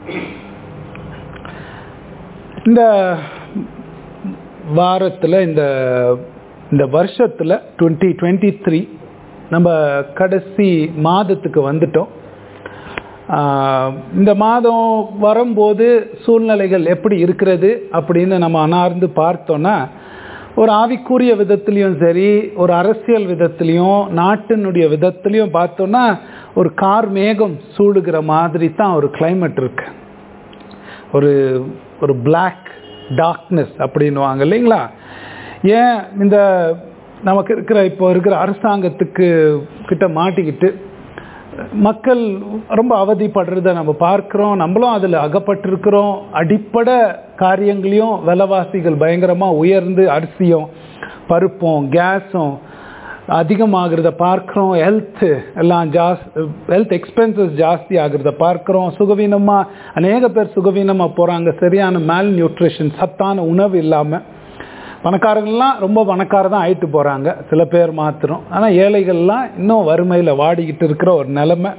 இந்த வாரத்தில் இந்த இந்த வருஷத்தில் டுவெண்ட்டி டுவெண்ட்டி த்ரீ நம்ம கடைசி மாதத்துக்கு வந்துட்டோம் ஆஹ் இந்த மாதம் வரும்போது சூழ்நிலைகள் எப்படி இருக்கிறது அப்படின்னு நம்ம அனார்ந்து பார்த்தோன்னா ஒரு ஆவிக்குரிய விதத்துலேயும் சரி ஒரு அரசியல் விதத்துலேயும் நாட்டினுடைய விதத்துலேயும் பார்த்தோன்னா ஒரு கார் மேகம் சூடுகிற மாதிரி தான் ஒரு climate இருக்கு ஒரு ஒரு பிளாக் டார்க்னஸ் அப்படின்னுவாங்க இல்லைங்களா ஏன் இந்த நமக்கு இருக்கிற இப்போ இருக்கிற அரசாங்கத்துக்கு கிட்ட மாட்டிக்கிட்டு மக்கள் ரொம்ப அவதிப்படுறத நம்ம பார்க்குறோம் நம்மளும் அதில் அகப்பட்டிருக்கிறோம் அடிப்படை காரியங்களையும் விலைவாசிகள் பயங்கரமாக உயர்ந்து அரிசியும் பருப்பும் கேஸும் அதிகமாகிறத பார்க்குறோம் ஹெல்த்து எல்லாம் ஜாஸ் ஹெல்த் எக்ஸ்பென்சஸ் ஜாஸ்தி ஆகிறத பார்க்குறோம் சுகவீனமாக அநேக பேர் சுகவீனமாக போகிறாங்க சரியான மேல் நியூட்ரிஷன் சத்தான உணவு இல்லாமல் பணக்காரங்கள்லாம் ரொம்ப பணக்கார தான் ஆயிட்டு போகிறாங்க சில பேர் மாத்திரம் ஆனால் ஏழைகள்லாம் இன்னும் வறுமையில் வாடிக்கிட்டு இருக்கிற ஒரு நிலைமை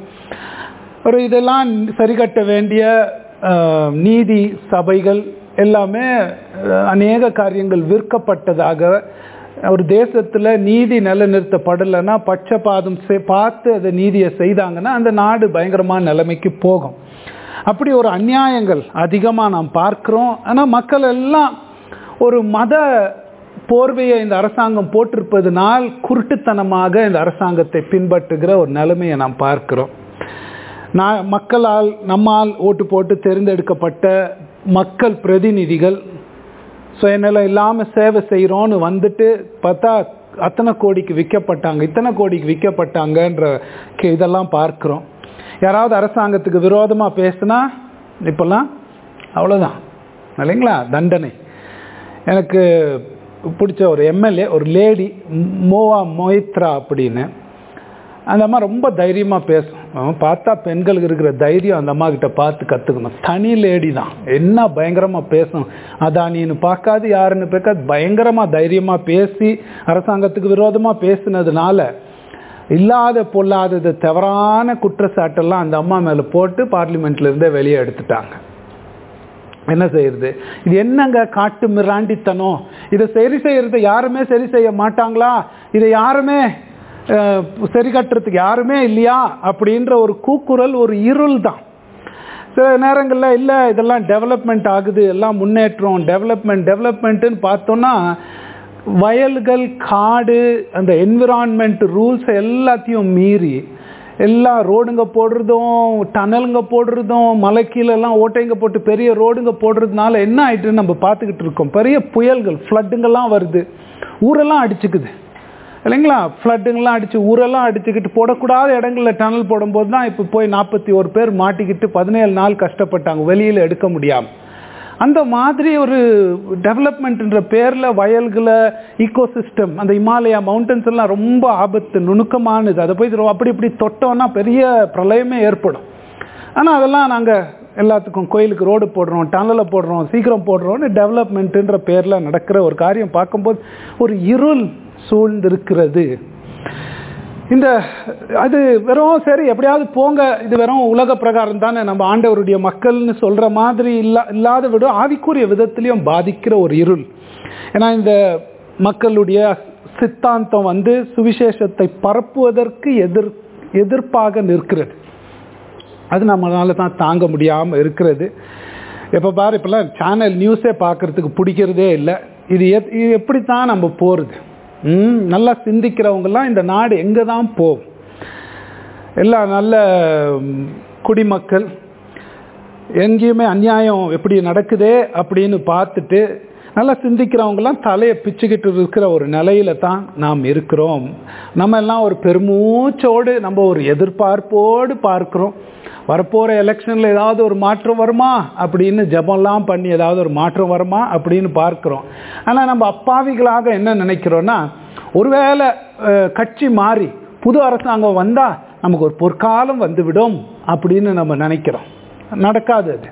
ஒரு இதெல்லாம் சரி கட்ட வேண்டிய அஹ், நீதி சபைகள் எல்லாமே அஹ், அநேக காரியங்கள் விற்கப்பட்டதாக ஒரு தேசத்தில் நீதி நிலைநிறுத்தப்படலைன்னா பட்சபாதம் செ- பார்த்து அதை நீதியை செய்தாங்கன்னா அந்த நாடு பயங்கரமான நிலைமைக்கு போகும் அப்படி ஒரு அநியாயங்கள் அதிகமாக நாம் பார்க்குறோம் ஆனால் மக்கள் எல்லாம் ஒரு மத போர்வையை இந்த அரசாங்கம் போட்டிருப்பதனால் குருட்டுத்தனமாக இந்த அரசாங்கத்தை பின்பற்றுகிற ஒரு நிலைமையை நாம் பார்க்கிறோம் நான் மக்களால் நம்மால் ஓட்டு போட்டு தேர்ந்தெடுக்கப்பட்ட மக்கள் பிரதிநிதிகள் சுயநலம் இல்லாமல் சேவை செய்கிறோன்னு வந்துட்டு பார்த்தா அத்தனை கோடிக்கு விற்கப்பட்டாங்க இத்தனை கோடிக்கு விற்கப்பட்டாங்கன்ற கே- இதெல்லாம் பார்க்குறோம் யாராவது அரசாங்கத்துக்கு விரோதமாக பேசுனா இப்போல்லாம் அவ்வளோதான் இல்லைங்களா தண்டனை எனக்கு பிடிச்ச ஒரு எம்எல்ஏ ஒரு லேடி மோவா மொய்த்ரா அப்படின்னு அந்த அம்மா ரொம்ப தைரியமாக பேசும் அவன் பார்த்தா பெண்களுக்கு இருக்கிற தைரியம் அந்த அம்மா கிட்ட பார்த்து கற்றுக்கணும் தனி லேடி தான் என்ன பயங்கரமாக பேசும் அதானின்னு பார்க்காது யாருன்னு பார்க்காது பயங்கரமாக தைரியமாக பேசி அரசாங்கத்துக்கு விரோதமாக பேசுனதுனால இல்லாத பொல்லாதது தவறான குற்றச்சாட்டெல்லாம் அந்த அம்மா மேலே போட்டு பார்லிமெண்ட்ல இருந்தே வெளியே எடுத்துட்டாங்க என்ன செய்யறது இது என்னங்க காட்டு மிராண்டித்தனம் இதை சரி செய்யறது யாருமே சரி செய்ய மாட்டாங்களா இதை யாருமே அஹ், சரி கட்டுறதுக்கு யாருமே இல்லையா அப்படின்ற ஒரு கூக்குரல் ஒரு இருள் தான் சில நேரங்களில் இல்லை இதெல்லாம் டெவலப்மெண்ட் ஆகுது எல்லாம் முன்னேற்றம் டெவலப்மெண்ட் டெவலப்மெண்ட்டுன்னு பார்த்தோன்னா வயல்கள் காடு அந்த என்விரான்மெண்ட் ரூல்ஸ் எல்லாத்தையும் மீறி எல்லாம் ரோடுங்க போடுறதும் டனலுங்க போடுறதும் மலை கீழெல்லாம் ஓட்டைங்க போட்டு பெரிய ரோடுங்க போடுறதுனால என்ன ஆயிட்டுன்னு நம்ம பார்த்துக்கிட்டு இருக்கோம் பெரிய புயல்கள் ஃப்ளட்டுங்கெல்லாம் வருது ஊரெல்லாம் அடிச்சுக்குது இல்லைங்களா ஃப்ளட்டுங்கெல்லாம் அடிச்சு ஊரெல்லாம் அடிச்சுக்கிட்டு போடக்கூடாத இடங்கள்ல டனல் போடும்போது தான் இப்போ போய் நாற்பத்தி ஒரு பேர் மாட்டிக்கிட்டு பதினேழு நாள் கஷ்டப்பட்டாங்க வெளியில் எடுக்க முடியாமல் அந்த மாதிரி ஒரு டெவலப்மெண்ட்ன்ற பேரில் வயல்களை ஈகோசிஸ்டம் அந்த இமாலயா மவுண்டன்ஸ் எல்லாம் ரொம்ப ஆபத்து நுணுக்கமானது அதை போய் இது அப்படி இப்படி தொட்டோன்னா பெரிய பிரளயமே ஏற்படும் ஆனால் அதெல்லாம் நாங்கள் எல்லாத்துக்கும் கோயிலுக்கு ரோடு போடுறோம் டனலை போடுறோம் சீக்கிரம் போடுறோம்னு டெவலப்மெண்ட்டுன்ற பேரில் நடக்கிற ஒரு காரியம் பார்க்கும்போது ஒரு இருள் சூழ்ந்திருக்கிறது இந்த அது வெறும் சரி எப்படியாவது போங்க இது வெறும் உலக பிரகாரம் தானே நம்ம ஆண்டவருடைய மக்கள்னு சொல்ற மாதிரி இல்லா இல்லாத விட ஆவிக்குரிய விதத்திலையும் பாதிக்கிற ஒரு இருள் ஏன்னா இந்த மக்களுடைய சித்தாந்தம் வந்து சுவிசேஷத்தை பரப்புவதற்கு எதிர் எதிர்ப்பாக நிற்கிறது அது நம்மளால தான் தாங்க முடியாமல் இருக்கிறது இப்போ பாரு இப்போல்லாம் சேனல் நியூஸே பார்க்கறதுக்கு பிடிக்கிறதே இல்லை இது எப் இது எப்படி தான் நம்ம போகிறது ம் நல்லா சிந்திக்கிறவங்கெல்லாம் இந்த நாடு எங்கே தான் போகும் எல்லாம் நல்ல ம், குடிமக்கள் எங்கேயுமே அநியாயம் எப்படி நடக்குதே அப்படின்னு பார்த்துட்டு நல்லா சிந்திக்கிறவங்கெல்லாம் தலையை பிச்சுக்கிட்டு இருக்கிற ஒரு நிலையில தான் நாம் இருக்கிறோம் நம்ம எல்லாம் ஒரு பெருமூச்சோடு நம்ம ஒரு எதிர்பார்ப்போடு பார்க்கிறோம் வரப்போகிற எலெக்ஷனில் ஏதாவது ஒரு மாற்றம் வருமா அப்படின்னு ஜெபம்லாம் பண்ணி ஏதாவது ஒரு மாற்றம் வருமா அப்படின்னு பார்க்குறோம் ஆனால் நம்ம அப்பாவிகளாக என்ன நினைக்கிறோன்னா ஒருவேளை அஹ், கட்சி மாறி புது அரசாங்கம் வந்தால் நமக்கு ஒரு பொற்காலம் வந்துவிடும் அப்படின்னு நம்ம நினைக்கிறோம் நடக்காது அது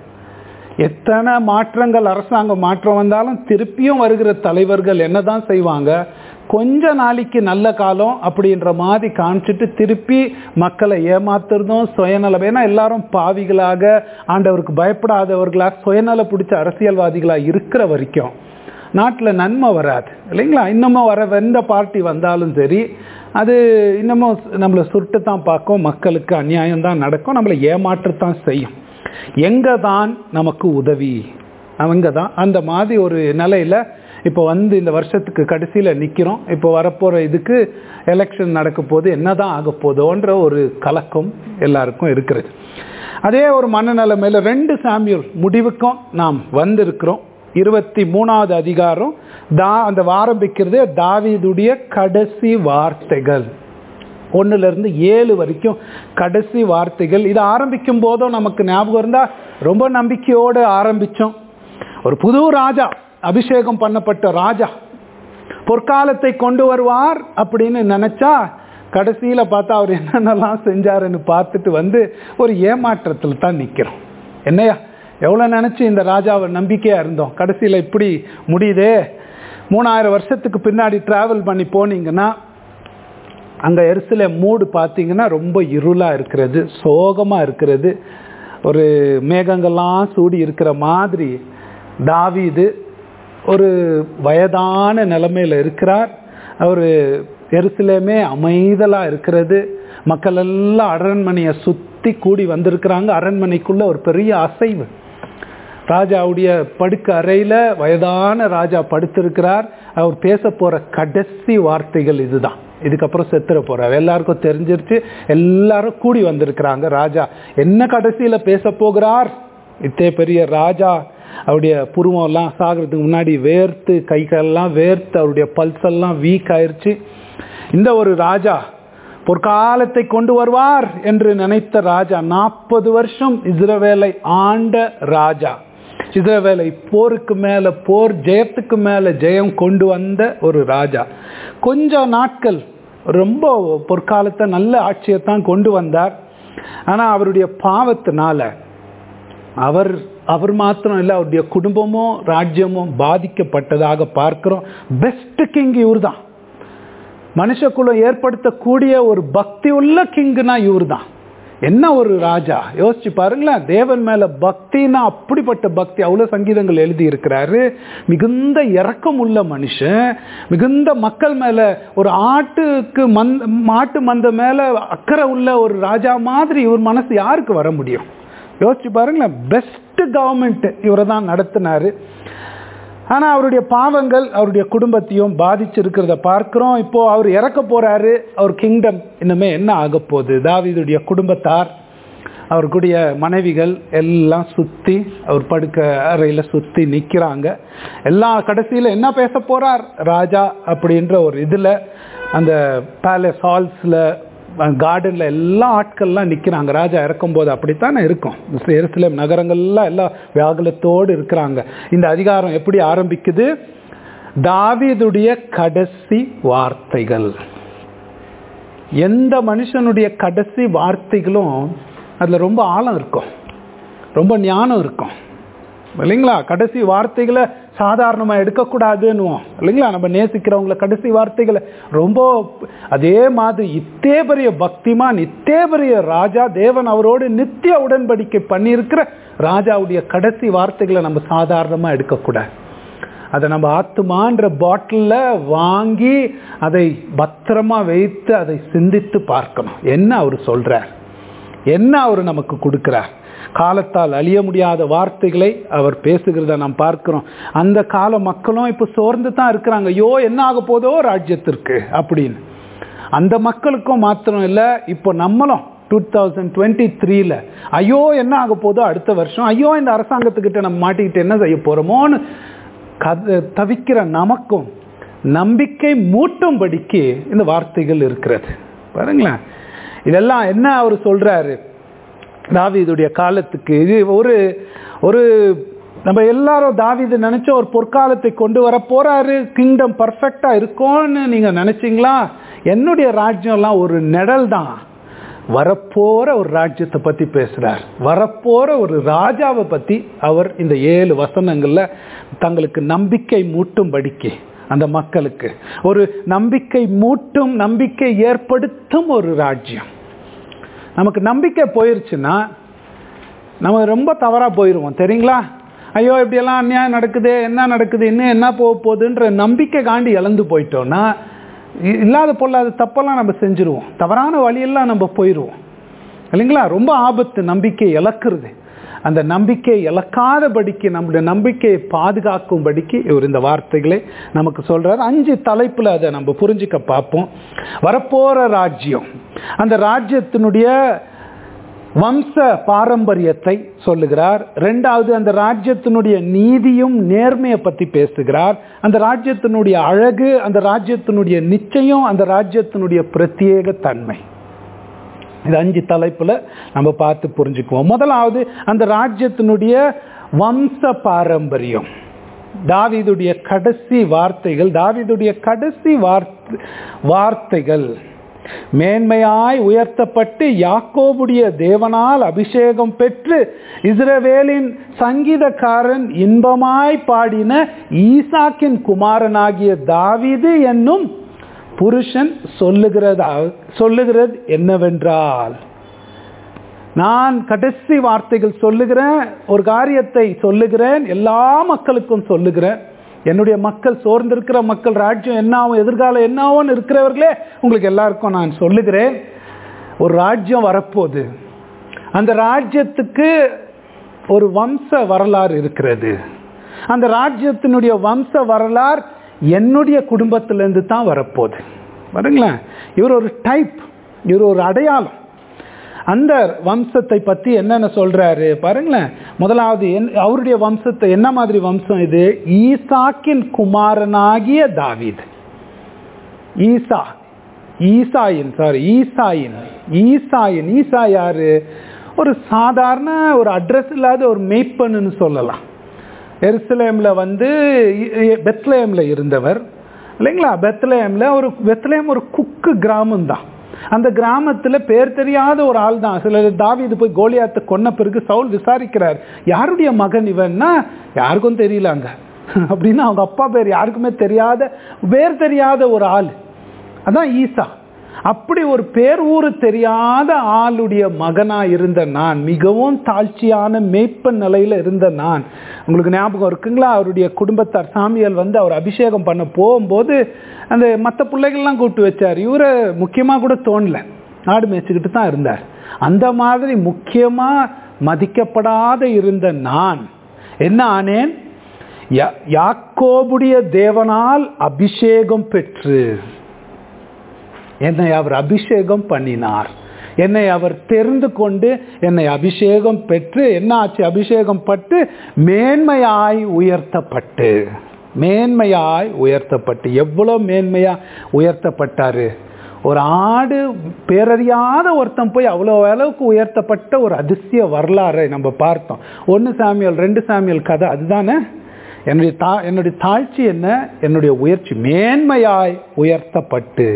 எத்தனை மாற்றங்கள் அரசாங்க மாற்றம் வந்தாலும் திருப்பியும் வருகிற தலைவர்கள் என்னதான் செய்வாங்க கொஞ்ச நாளைக்கு நல்ல காலம் அப்படின்ற மாதிரி காமிச்சிட்டு திருப்பி மக்களை ஏமாத்துறதும் சுயநலம் ஏன்னா எல்லாரும் பாவிகளாக ஆண்டவருக்கு பயப்படாதவர்களாக சுயநல பிடிச்ச அரசியல்வாதிகளாக இருக்கிற வரைக்கும் நாட்டில் நன்மை வராது இல்லைங்களா இன்னமும் வர எந்த பார்ட்டி வந்தாலும் சரி அது இன்னமும் நம்மளை சுருட்டு தான் பார்க்கும் மக்களுக்கு அநியாயம் தான் நடக்கும் நம்மளை ஏமாற்றத்தான் செய்யும் எங்கே தான் நமக்கு உதவி அவங்க தான் அந்த மாதிரி ஒரு நிலையில் இப்போ வந்து இந்த வருஷத்துக்கு கடைசியில் நிற்கிறோம் இப்போ வரப்போகிற இதுக்கு எலெக்ஷன் நடக்க போது என்ன தான் ஆக போதோன்ற ஒரு கலக்கம் எல்லாருக்கும் இருக்கிறது அதே ஒரு மனநிலைமையில் ரெண்டு சாமியூல் முடிவுக்கும் நாம் வந்திருக்கிறோம் இருபத்தி மூணாவது அதிகாரம் தா அந்த ஆரம்பிக்கிறது தாவீதுடைய கடைசி வார்த்தைகள் ஒன்னுல இருந்து ஏழு வரைக்கும் கடைசி வார்த்தைகள் இது ஆரம்பிக்கும் போதும் நமக்கு ஞாபகம் இருந்தா ரொம்ப நம்பிக்கையோடு ஆரம்பிச்சோம் ஒரு புது ராஜா அபிஷேகம் பண்ணப்பட்ட ராஜா பொற்காலத்தை கொண்டு வருவார் அப்படின்னு நினைச்சா கடைசியில பார்த்தா அவர் என்னென்னலாம் செஞ்சாருன்னு பார்த்துட்டு வந்து ஒரு ஏமாற்றத்தில் தான் நிக்கிறோம் என்னையா எவ்வளவு நினைச்சு இந்த ராஜாவை நம்பிக்கையா இருந்தோம் கடைசியில இப்படி முடியுதே மூணாயிரம் வருஷத்துக்கு பின்னாடி டிராவல் பண்ணி போனீங்கன்னா அங்க எரிசில மூடு பார்த்தீங்கன்னா ரொம்ப இருளா இருக்கிறது சோகமா இருக்கிறது ஒரு மேகங்கள்லாம் சூடி இருக்கிற மாதிரி தாவீது ஒரு வயதான நிலைமையில இருக்கிறார் அவர் எருசலேமே அமைதலா இருக்கிறது மக்கள் எல்லாம் அரண்மனையை சுத்தி கூடி வந்திருக்கிறாங்க அரண்மனைக்குள்ள ஒரு பெரிய அசைவு ராஜாவுடைய படுக்க அறையில வயதான ராஜா படுத்திருக்கிறார் அவர் பேச போற கடைசி வார்த்தைகள் இதுதான் இதுக்கப்புறம் செத்துற போறார் எல்லாருக்கும் தெரிஞ்சிருச்சு எல்லாரும் கூடி வந்திருக்கிறாங்க ராஜா என்ன கடைசியில பேச போகிறார் இத்தே பெரிய ராஜா அவருடைய புருவம் எல்லாம் சாகிறதுக்கு முன்னாடி வேர்த்து கை காலெல்லாம் வேர்த்து அவருடைய பல்ஸ் எல்லாம் வீக் ஆயிருச்சு இந்த ஒரு ராஜா பொற்காலத்தை கொண்டு வருவார் என்று நினைத்த ராஜா நாற்பது வருஷம் இஸ்ரவேலை ஆண்ட ராஜா இஸ்ரவேலை போருக்கு மேல போர் ஜெயத்துக்கு மேல ஜெயம் கொண்டு வந்த ஒரு ராஜா கொஞ்ச நாட்கள் ரொம்ப பொற்காலத்தை நல்ல ஆட்சியை தான் கொண்டு வந்தார் ஆனா அவருடைய பாவத்தினால அவர் அவர் மாத்திரம் இல்லை அவருடைய குடும்பமும் ராஜ்யமும் பாதிக்கப்பட்டதாக பார்க்கிறோம் பெஸ்ட் கிங் இவர் தான் மனுஷக்குள்ள ஏற்படுத்தக்கூடிய ஒரு பக்தி உள்ள கிங்குனா இவர் தான் என்ன ஒரு ராஜா யோசிச்சு பாருங்களேன் தேவன் மேல பக்தினா அப்படிப்பட்ட பக்தி அவ்வளவு சங்கீதங்கள் எழுதி இருக்கிறாரு மிகுந்த இரக்கம் உள்ள மனுஷன் மிகுந்த மக்கள் மேல ஒரு ஆட்டுக்கு மந்த மாட்டு மந்த மேல அக்கறை உள்ள ஒரு ராஜா மாதிரி இவர் மனசு யாருக்கு வர முடியும் யோசிச்சு பாருங்களேன் பெஸ்ட் கவர்மெண்ட் இவரை தான் நடத்தினாரு ஆனா அவருடைய பாவங்கள் அவருடைய குடும்பத்தையும் பாதிச்சிருக்கிறத பார்க்கிறோம் இப்போ அவர் இறக்க போறாரு அவர் கிங்டம் இன்னுமே என்ன ஆக போகுது தாவீதுடைய குடும்பத்தார் அவருக்குடைய மனைவிகள் எல்லாம் சுத்தி அவர் படுக்க அறையில சுத்தி நிக்கிறாங்க எல்லாம் கடைசியில என்ன பேச போறார் ராஜா அப்படின்ற ஒரு இதுல அந்த பேலஸ் ஹால்ஸ்ல கார்டன்ல எல்லா ஆட்கள்லாம் நிக்கிறாங்க ராஜா இறக்கும் போது அப்படித்தானே இருக்கும் எருசலேம் நகரங்கள்லாம் எல்லாம் வியாகுலத்தோடு இருக்கிறாங்க இந்த அதிகாரம் எப்படி ஆரம்பிக்குது தாவீதுடைய கடைசி வார்த்தைகள் எந்த மனுஷனுடைய கடைசி வார்த்தைகளும் அதுல ரொம்ப ஆழம் இருக்கும் ரொம்ப ஞானம் இருக்கும் இல்லைங்களா கடைசி வார்த்தைகளை சாதாரணமா எடுக்கக்கூடாதுன்னுவோம் இல்லைங்களா நம்ம நேசிக்கிறவங்கள கடைசி வார்த்தைகளை ரொம்ப அதே மாதிரி இத்தே பெரிய பக்திமான் இத்தே பெரிய ராஜா தேவன் அவரோடு நித்திய உடன்படிக்கை பண்ணியிருக்கிற ராஜாவுடைய கடைசி வார்த்தைகளை நம்ம சாதாரணமா எடுக்கக்கூடாது அதை நம்ம ஆத்துமான்ற பாட்டிலில் வாங்கி அதை பத்திரமா வைத்து அதை சிந்தித்து பார்க்கணும் என்ன அவர் சொல்றார் என்ன அவர் நமக்கு கொடுக்கிறார் காலத்தால் அழிய முடியாத வார்த்தைகளை அவர் பேசுகிறத நாம் பார்க்கிறோம் அந்த கால மக்களும் இப்போ சோர்ந்து தான் இருக்கிறாங்க ஐயோ என்ன ஆக போதோ ராஜ்யத்திற்கு அப்படின்னு அந்த மக்களுக்கும் மாத்திரம் இல்லை இப்போ நம்மளும் டூ தௌசண்ட் டுவெண்ட்டி த்ரீல ஐயோ என்ன ஆக போதோ அடுத்த வருஷம் ஐயோ இந்த அரசாங்கத்துக்கிட்ட நம்ம மாட்டிக்கிட்டு என்ன செய்ய போறோமோன்னு கத தவிக்கிற நமக்கும் நம்பிக்கை மூட்டும்படிக்கு இந்த வார்த்தைகள் இருக்கிறது பாருங்களேன் இதெல்லாம் என்ன அவர் சொல்றாரு தாவீதுடைய காலத்துக்கு இது ஒரு ஒரு நம்ம எல்லாரும் தாவீது நினைச்ச ஒரு பொற்காலத்தை கொண்டு வர போறாரு கிங்டம் பர்ஃபெக்டா இருக்கும்னு நீங்க நினைச்சீங்களா என்னுடைய ராஜ்யம்லாம் ஒரு நிழல் தான் வரப்போற ஒரு ராஜ்யத்தை பத்தி பேசுறார் வரப்போற ஒரு ராஜாவை பத்தி அவர் இந்த ஏழு வசனங்கள்ல தங்களுக்கு நம்பிக்கை மூட்டும்படிக்கு அந்த மக்களுக்கு ஒரு நம்பிக்கை மூட்டும் நம்பிக்கை ஏற்படுத்தும் ஒரு ராஜ்யம் நமக்கு நம்பிக்கை போயிருச்சுன்னா நம்ம ரொம்ப தவறாக போயிடுவோம் தெரியுங்களா ஐயோ இப்படியெல்லாம் அநியாயம் நடக்குது என்ன நடக்குது இன்னும் என்ன போக போகுதுன்ற நம்பிக்கை காண்டி இழந்து போயிட்டோம்னா இ- இல்லாத பொல்லாத தப்பெல்லாம் நம்ம செஞ்சுருவோம் தவறான வழியெல்லாம் நம்ம போயிடுவோம் இல்லைங்களா ரொம்ப ஆபத்து நம்பிக்கை இழக்கிறது அந்த நம்பிக்கை இழக்காதபடிக்கு நம்முடைய நம்பிக்கையை பாதுகாக்கும்படிக்கு இவர் இந்த வார்த்தைகளை நமக்கு சொல்றார் அஞ்சு தலைப்புல அதை நம்ம புரிஞ்சுக்க பார்ப்போம் வரப்போற ராஜ்யம் அந்த ராஜ்யத்தினுடைய வம்ச பாரம்பரியத்தை சொல்லுகிறார் ரெண்டாவது அந்த ராஜ்யத்தினுடைய நீதியும் நேர்மையை பற்றி பேசுகிறார் அந்த ராஜ்யத்தினுடைய அழகு அந்த ராஜ்யத்தினுடைய நிச்சயம் அந்த ராஜ்யத்தினுடைய பிரத்யேக தன்மை இது அஞ்சு தலைப்புல நம்ம பார்த்து புரிஞ்சுக்குவோம் முதலாவது அந்த ராஜ்யத்தினுடைய வம்ச பாரம்பரியம் தாவீதுடைய கடைசி வார்த்தைகள் தாவீதுடைய கடைசி வார்த்தை வார்த்தைகள் மேன்மையாய் உயர்த்தப்பட்டு யாக்கோபுடைய தேவனால் அபிஷேகம் பெற்று இஸ்ரவேலின் சங்கீதக்காரன் இன்பமாய் பாடின ஈசாக்கின் குமாரனாகிய தாவீது என்னும் புருஷன் சொல்லுகிறதா சொல்லுகிறது என்னவென்றால் நான் கடைசி வார்த்தைகள் சொல்லுகிறேன் ஒரு காரியத்தை சொல்லுகிறேன் எல்லா மக்களுக்கும் சொல்லுகிறேன் என்னுடைய மக்கள் சோர்ந்திருக்கிற மக்கள் ராஜ்யம் என்ன ஆகும் எதிர்காலம் என்ன ஆகும்னு இருக்கிறவர்களே உங்களுக்கு எல்லாருக்கும் நான் சொல்லுகிறேன் ஒரு ராஜ்யம் வரப்போகுது அந்த ராஜ்யத்துக்கு ஒரு வம்ச வரலாறு இருக்கிறது அந்த ராஜ்யத்தினுடைய வம்ச வரலாறு என்னுடைய குடும்பத்திலேருந்து தான் வரப்போகுது பாருங்களேன் இவர் ஒரு டைப் இவர் ஒரு அடையாளம் அந்த வம்சத்தை பற்றி என்னென்ன சொல்றாரு பாருங்களேன் முதலாவது என் அவருடைய வம்சத்தை என்ன மாதிரி வம்சம் இது ஈசாக்கின் குமாரனாகிய தாவீது ஈசா ஈசாயின் சாரி ஈசாயின் ஈசாயின் ஈசா யாரு ஒரு சாதாரண ஒரு அட்ரஸ் இல்லாத ஒரு மெய்ப்பன்னு சொல்லலாம் எருசலேம்ல வந்து பெத்லேம்ல இருந்தவர் இல்லைங்களா பெத்லேம்ல ஒரு பெத்லேம் ஒரு குக்கு கிராமம் தான் அந்த கிராமத்துல பேர் தெரியாத ஒரு ஆள் தான் சில தாவீது போய் கோலியாத்தை கொன்ன பிறகு சவுல் விசாரிக்கிறார் யாருடைய மகன் இவன்னா யாருக்கும் தெரியலாங்க அப்படின்னு அவங்க அப்பா பேர் யாருக்குமே தெரியாத பேர் தெரியாத ஒரு ஆள் அதான் ஈசா அப்படி ஒரு பேர் ஊரு தெரியாத ஆளுடைய மகனா இருந்த நான் மிகவும் தாழ்ச்சியான மேய்ப்பன் நிலையில இருந்த நான் உங்களுக்கு ஞாபகம் இருக்குங்களா அவருடைய குடும்பத்தார் சாமியால் வந்து அவர் அபிஷேகம் பண்ண போகும்போது அந்த மற்ற பிள்ளைகள்லாம் கூப்பிட்டு வச்சார் இவரை முக்கியமாக கூட தோணல ஆடு மேய்ச்சிக்கிட்டு தான் இருந்தார் அந்த மாதிரி முக்கியமா மதிக்கப்படாத இருந்த நான் என்ன ஆனேன் யா- யாக்கோபுடைய தேவனால் அபிஷேகம் பெற்று என்னை அவர் அபிஷேகம் பண்ணினார் என்னை அவர் தெரிந்து கொண்டு என்னை அபிஷேகம் பெற்று என்ன ஆச்சு அபிஷேகம் பட்டு மேன்மையாய் உயர்த்தப்பட்டு மேன்மையாய் உயர்த்தப்பட்டு எவ்வளோ மேன்மையா உயர்த்தப்பட்டாரு ஒரு ஆடு பேரறியாத ஒருத்தன் போய் அவ்வளோ அளவுக்கு உயர்த்தப்பட்ட ஒரு அதிசய வரலாறை நம்ம பார்த்தோம் ஒன்று சாமியல் ரெண்டு சாமியல் கதை அதுதானே என்னுடைய தா என்னுடைய தாழ்ச்சி என்ன என்னுடைய உயர்ச்சி மேன்மையாய் உயர்த்தப்பட்டு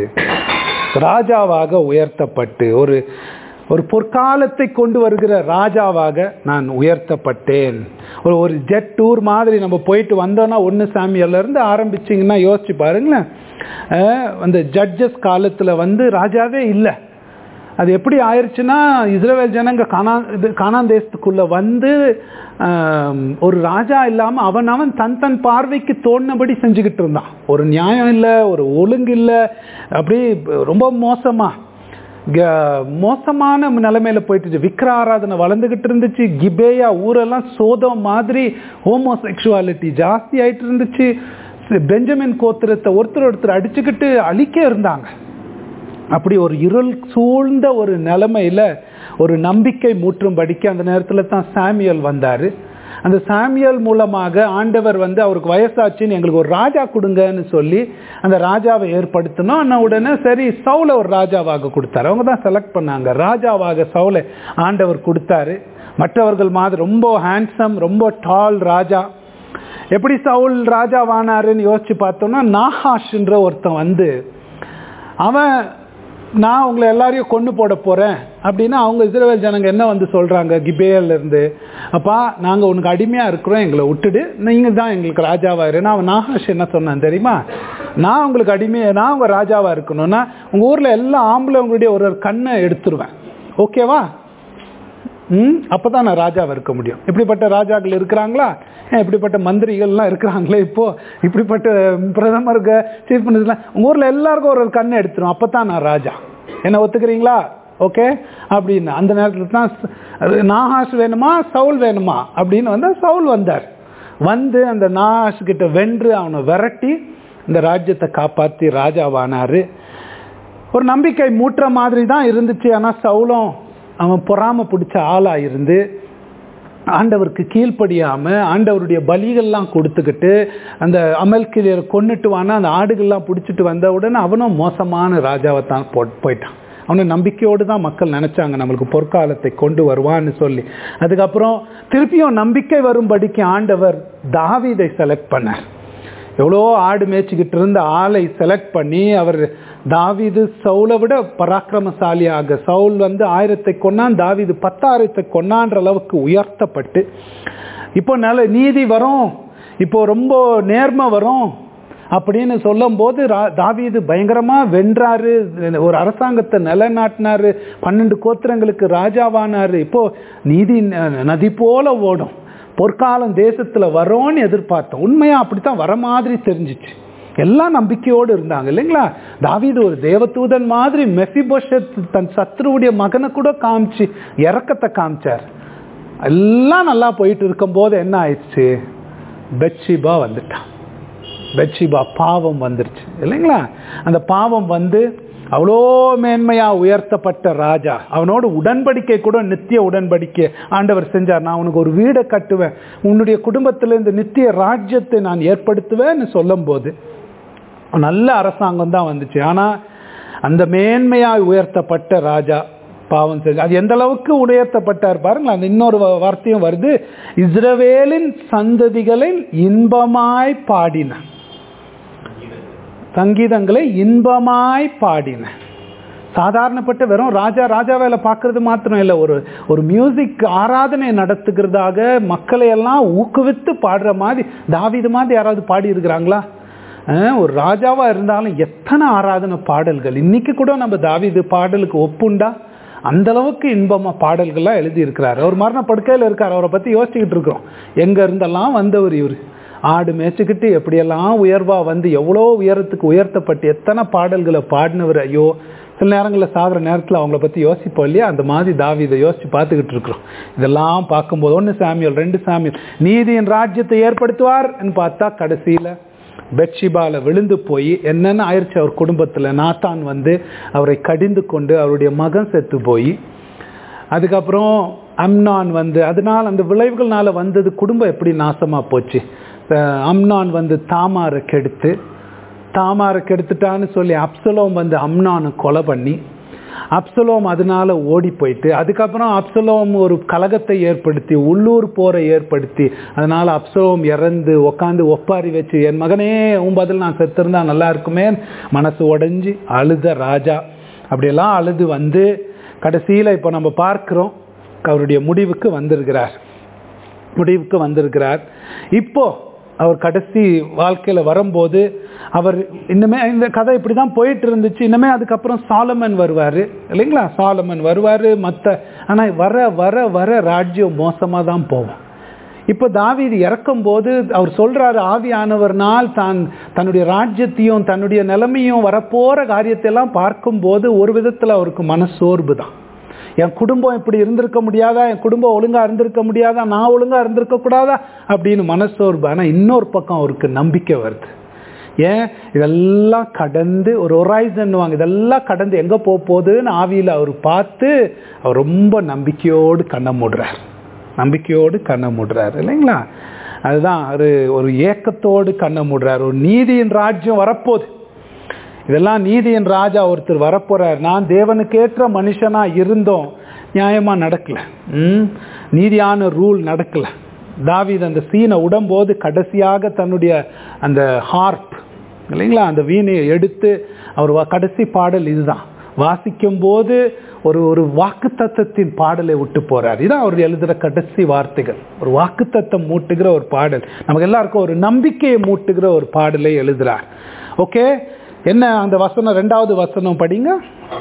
ராஜாவாக உயர்த்தப்பட்டு ஒரு ஒரு பொற்காலத்தை கொண்டு வருகிற ராஜாவாக நான் உயர்த்தப்பட்டேன் ஒரு ஒரு ஜெட் டூர் மாதிரி நம்ம போயிட்டு வந்தோம்னா ஒன்று சாமியில இருந்து ஆரம்பிச்சிங்கன்னா யோசிச்சு பாருங்களேன் அஹ் அந்த ஜட்ஜஸ் காலத்தில் வந்து ராஜாவே இல்லை அது எப்படி ஆயிடுச்சுன்னா இஸ்ரேல் ஜனங்க கானா இது கானான் தேசத்துக்குள்ள வந்து ஆம், ஒரு ராஜா இல்லாமல் அவன் அவன் தன் தன் பார்வைக்கு தோணுனபடி செஞ்சுக்கிட்டு இருந்தான் ஒரு நியாயம் இல்லை ஒரு ஒழுங்கு இல்லை அப்படி ரொம்ப மோசமா க- மோசமான நிலைமையில போயிட்டு விக்கிர ஆராதனை வளர்ந்துகிட்டு இருந்துச்சு கிபேயா ஊரெல்லாம் சோதம் மாதிரி ஹோமோசெக்சுவாலிட்டி ஜாஸ்தி ஆயிட்டு இருந்துச்சு பெஞ்சமின் கோத்திரத்தை ஒருத்தர் ஒருத்தர் அடிச்சுக்கிட்டு அழிக்க இருந்தாங்க அப்படி ஒரு இருள் சூழ்ந்த ஒரு நிலைமையில ஒரு நம்பிக்கை மூற்றும்படிக்கு அந்த நேரத்தில் தான் சாமியல் வந்தார் அந்த சாமியல் மூலமாக ஆண்டவர் வந்து அவருக்கு வயசாச்சுன்னு எங்களுக்கு ஒரு ராஜா கொடுங்கன்னு சொல்லி அந்த ராஜாவை ஏற்படுத்தணும் ஆனால் உடனே சரி சவுலை ஒரு ராஜாவாக கொடுத்தாரு அவங்க தான் செலக்ட் பண்ணாங்க ராஜாவாக சவுலை ஆண்டவர் கொடுத்தாரு மற்றவர்கள் மாதிரி ரொம்ப ஹேண்ட்ஸம் ரொம்ப டால் ராஜா எப்படி சவுல் ராஜாவானாருன்னு யோசிச்சு பார்த்தோம்னா நாஹாஷ்ன்ற ஒருத்தன் வந்து அவன் நான் உங்களை எல்லாரையும் கொண்டு போட போகிறேன் அப்படின்னா அவங்க இஸ்ரேல் ஜனங்க என்ன வந்து சொல்கிறாங்க கிபேலேருந்து அப்பா நாங்கள் உனக்கு அடிமையாக இருக்கிறோம் எங்களை விட்டுடு நீங்கள் தான் எங்களுக்கு ராஜாவாக இரு நான் நாகாஷ் என்ன சொன்னேன் தெரியுமா நான் உங்களுக்கு அடிமையை நான் உங்கள் ராஜாவாக இருக்கணும்னா உங்கள் ஊரில் எல்லா ஆம்பளை உங்களுடைய ஒரு ஒரு கண்ணை எடுத்துருவேன் ஓகேவா ம் அப்போ தான் நான் ராஜாவாக இருக்க முடியும் இப்படிப்பட்ட ராஜாக்கள் இருக்கிறாங்களா ஏன் இப்படிப்பட்ட மந்திரிகள்லாம் இருக்கிறாங்களே இப்போ இப்படிப்பட்ட பிரதமருக்கு சீஃப் மினிஸ்டர்லாம் உங்கள் ஊரில் எல்லாருக்கும் ஒரு ஒரு கண்ணை எடுத்துரும் அப்போ தான் நான் ராஜா என்ன ஒத்துக்கிறீங்களா ஓகே அப்படின்னு அந்த நேரத்தில் தான் ச- நாகாஷ் வேணுமா சவுல் வேணுமா அப்படின்னு வந்து சவுல் வந்தார் வந்து அந்த நாகாஷ் கிட்ட வென்று அவனை விரட்டி இந்த ராஜ்யத்தை காப்பாற்றி ராஜாவானாரு ஒரு நம்பிக்கை மூட்டுற மாதிரி தான் இருந்துச்சு ஆனால் சவுலம் அவன் பொறாம பிடிச்ச ஆளா இருந்து ஆண்டவருக்கு கீழ்ப்படியாம ஆண்டவருடைய பலிகள்லாம் கொடுத்துக்கிட்டு அந்த அமல்கிளியரை கொன்னுட்டு வானா அந்த ஆடுகள்லாம் பிடிச்சிட்டு வந்த உடனே அவனும் மோசமான ராஜாவை தான் போ போயிட்டான் அவனை நம்பிக்கையோடு தான் மக்கள் நினைச்சாங்க நம்மளுக்கு பொற்காலத்தை கொண்டு வருவான்னு சொல்லி அதுக்கப்புறம் திருப்பியும் நம்பிக்கை வரும்படிக்கு ஆண்டவர் தாவீதை செலக்ட் பண்ணார் எவ்வளோ ஆடு மேய்ச்சிக்கிட்டு இருந்த ஆளை செலக்ட் பண்ணி அவர் தாவீது சவுலை விட பராக்கிரமசாலியாக சவுல் வந்து ஆயிரத்தை கொன்னான் தாவீது பத்தாயிரத்தை கொன்னான்ற அளவுக்கு உயர்த்தப்பட்டு இப்போ நல்ல நீதி வரும் இப்போ ரொம்ப நேர்மை வரும் அப்படின்னு சொல்லும்போது ரா- தாவீது பயங்கரமா வென்றாரு ஒரு அரசாங்கத்தை நிலைநாட்டினாரு பன்னெண்டு கோத்திரங்களுக்கு ராஜாவானாரு இப்போ நீதி ந- நதி போல ஓடும் பொற்காலம் தேசத்துல வரோன்னு எதிர்பார்த்தோம் உண்மையா அப்படித்தான் வர மாதிரி தெரிஞ்சிச்சு எல்லாம் நம்பிக்கையோடு இருந்தாங்க இல்லைங்களா தாவீது ஒரு தேவதூதன் மாதிரி மெஃபிபோஷத் தன் சத்ருவுடைய மகனை கூட காமிச்சு இறக்கத்தை காமிச்சார் எல்லாம் நல்லா போயிட்டு இருக்கும்போது என்ன ஆயிடுச்சு பெட்ஷிபா வந்துட்டான் பெட்ஷிபா பாவம் வந்துருச்சு இல்லைங்களா அந்த பாவம் வந்து அவ்வளோ மேன்மையா உயர்த்தப்பட்ட ராஜா அவனோட உடன்படிக்கை கூட நித்திய உடன்படிக்கை ஆண்டவர் செஞ்சார் நான் உனக்கு ஒரு வீடை கட்டுவேன் உன்னுடைய குடும்பத்தில் இந்த நித்திய ராஜ்யத்தை நான் ஏற்படுத்துவேன்னு சொல்லும்போது நல்ல அரசாங்கம் தான் வந்துச்சு ஆனா அந்த மேன்மையாய் உயர்த்தப்பட்ட ராஜா பாவம் செஞ்சு அது எந்த அளவுக்கு உயர்த்தப்பட்டார் பாருங்களேன் அந்த இன்னொரு வ- வார்த்தையும் வருது இஸ்ரவேலின் சந்ததிகளில் இன்பமாய் பாடின சங்கீதங்களை இன்பமாய் பாடின சாதாரணப்பட்ட வெறும் ராஜா ராஜா வேலை பார்க்கறது மாத்திரம் இல்லை ஒரு ஒரு மியூசிக் ஆராதனை நடத்துகிறதாக மக்களை எல்லாம் ஊக்குவித்து பாடுற மாதிரி தாவீது மாதிரி யாராவது பாடி இருக்கிறாங்களா அஹ், ஒரு ராஜாவா இருந்தாலும் எத்தனை ஆராதனை பாடல்கள் இன்னைக்கு கூட நம்ம தாவீது பாடலுக்கு ஒப்புண்டா அந்த அளவுக்கு இன்பமா பாடல்கள்லாம் எழுதி இருக்கிறார் அவர் மரண படுக்கையில் இருக்கார் அவரை பத்தி யோசிச்சுக்கிட்டு இருக்கிறோம் எங்க இருந்தெல்லாம் வந்தவர் இவர் ஆடு மேய்ச்சிக்கிட்டு எப்படியெல்லாம் உயர்வா வந்து எவ்வளோ உயரத்துக்கு உயர்த்தப்பட்டு எத்தனை பாடல்களை பாடினவர் ஐயோ சில நேரங்களில் சாகிற நேரத்தில் அவங்கள பற்றி யோசிப்போம் இல்லையா அந்த மாதிரி தாவீதை யோசிச்சு பார்த்துக்கிட்டு இருக்கிறோம் இதெல்லாம் பார்க்கும்போது ஒன்று சாமியல் ரெண்டு சாமியல் நீதியின் ராஜ்யத்தை ஏற்படுத்துவார்னு பார்த்தா கடைசியில் பெட்ஷிபால விழுந்து போய் என்னென்ன ஆயிடுச்சு அவர் குடும்பத்தில் நாத்தான் வந்து அவரை கடிந்து கொண்டு அவருடைய மகன் செத்து போய் அதுக்கப்புறம் அம்னான் வந்து அதனால் அந்த விளைவுகள்னால வந்தது குடும்பம் எப்படி நாசமா போச்சு அஹ் அம்னான் வந்து தாமாரை கெடுத்து தாமாரை கெடுத்துட்டான்னு சொல்லி அப்சலோம் வந்து அம்னானை கொலை பண்ணி அப்சலோம் அதனால ஓடி போயிட்டு அதுக்கப்புறம் அப்சலோம் ஒரு கலகத்தை ஏற்படுத்தி உள்ளூர் போரை ஏற்படுத்தி அதனால அப்சலோம் இறந்து உக்காந்து ஒப்பாரி வச்சு என் மகனே உன் பதில் நான் செத்திருந்தா நல்லா இருக்குமே மனசு உடைஞ்சு அழுத ராஜா அப்படியெல்லாம் அழுது வந்து கடைசியில் இப்போ நம்ம பார்க்கிறோம் அவருடைய முடிவுக்கு வந்திருக்கிறார் முடிவுக்கு வந்திருக்கிறார் இப்போ அவர் கடைசி வாழ்க்கையில வரும்போது அவர் இன்னுமே இந்த கதை இப்படி தான் போயிட்டு இருந்துச்சு இன்னுமே அதுக்கப்புறம் சாலமன் வருவார் இல்லைங்களா சாலமன் வருவார் மற்ற ஆனால் வர வர வர ராஜ்யம் மோசமாக தான் போகும் இப்போ தாவீது இறக்கும் போது அவர் சொல்றாரு ஆவியானவர்னால் தான் தன்னுடைய ராஜ்யத்தையும் தன்னுடைய நிலைமையும் வரப்போற காரியத்தை எல்லாம் பார்க்கும்போது ஒரு விதத்துல அவருக்கு மனசோர்வு தான் என் குடும்பம் இப்படி இருந்திருக்க முடியாதா என் குடும்பம் ஒழுங்கா இருந்திருக்க முடியாதா நான் ஒழுங்கா இருந்திருக்க கூடாதா அப்படின்னு மனசோர்வு ஆனா இன்னொரு பக்கம் அவருக்கு நம்பிக்கை வருது ஏன் இதெல்லாம் கடந்து ஒரு ஒரைசன்வாங்க இதெல்லாம் கடந்து எங்க போக போகுதுன்னு ஆவியில அவர் பார்த்து அவர் ரொம்ப நம்பிக்கையோடு கண்ணை மூடுறார் நம்பிக்கையோடு கண்ணை மூடுறாரு இல்லைங்களா அதுதான் ஒரு ஒரு ஏக்கத்தோடு கண்ணை மூடுறார் ஒரு நீதியின் ராஜ்யம் வரப்போகுது இதெல்லாம் நீதியின் ராஜா ஒருத்தர் வரப்போறார் நான் தேவனுக்கேற்ற மனுஷனா இருந்தோம் நியாயமா நடக்கல ம் நீதியான ரூல் நடக்கல தாவீது அந்த சீனை உடம்போது கடைசியாக தன்னுடைய அந்த ஹார்ப் இல்லைங்களா அந்த வீணையை எடுத்து அவர் வ- கடைசி பாடல் இதுதான் வாசிக்கும் போது ஒரு ஒரு வாக்குத்தத்தத்தின் பாடலை விட்டு போறார் இதான் அவர் எழுதுகிற கடைசி வார்த்தைகள் ஒரு வாக்குத்தத்தம் மூட்டுகிற ஒரு பாடல் நமக்கு எல்லாருக்கும் ஒரு நம்பிக்கையை மூட்டுகிற ஒரு பாடலை எழுதுறார் ஓகே என்ன அந்த வசனம் ரெண்டாவது வசனம் படிங்க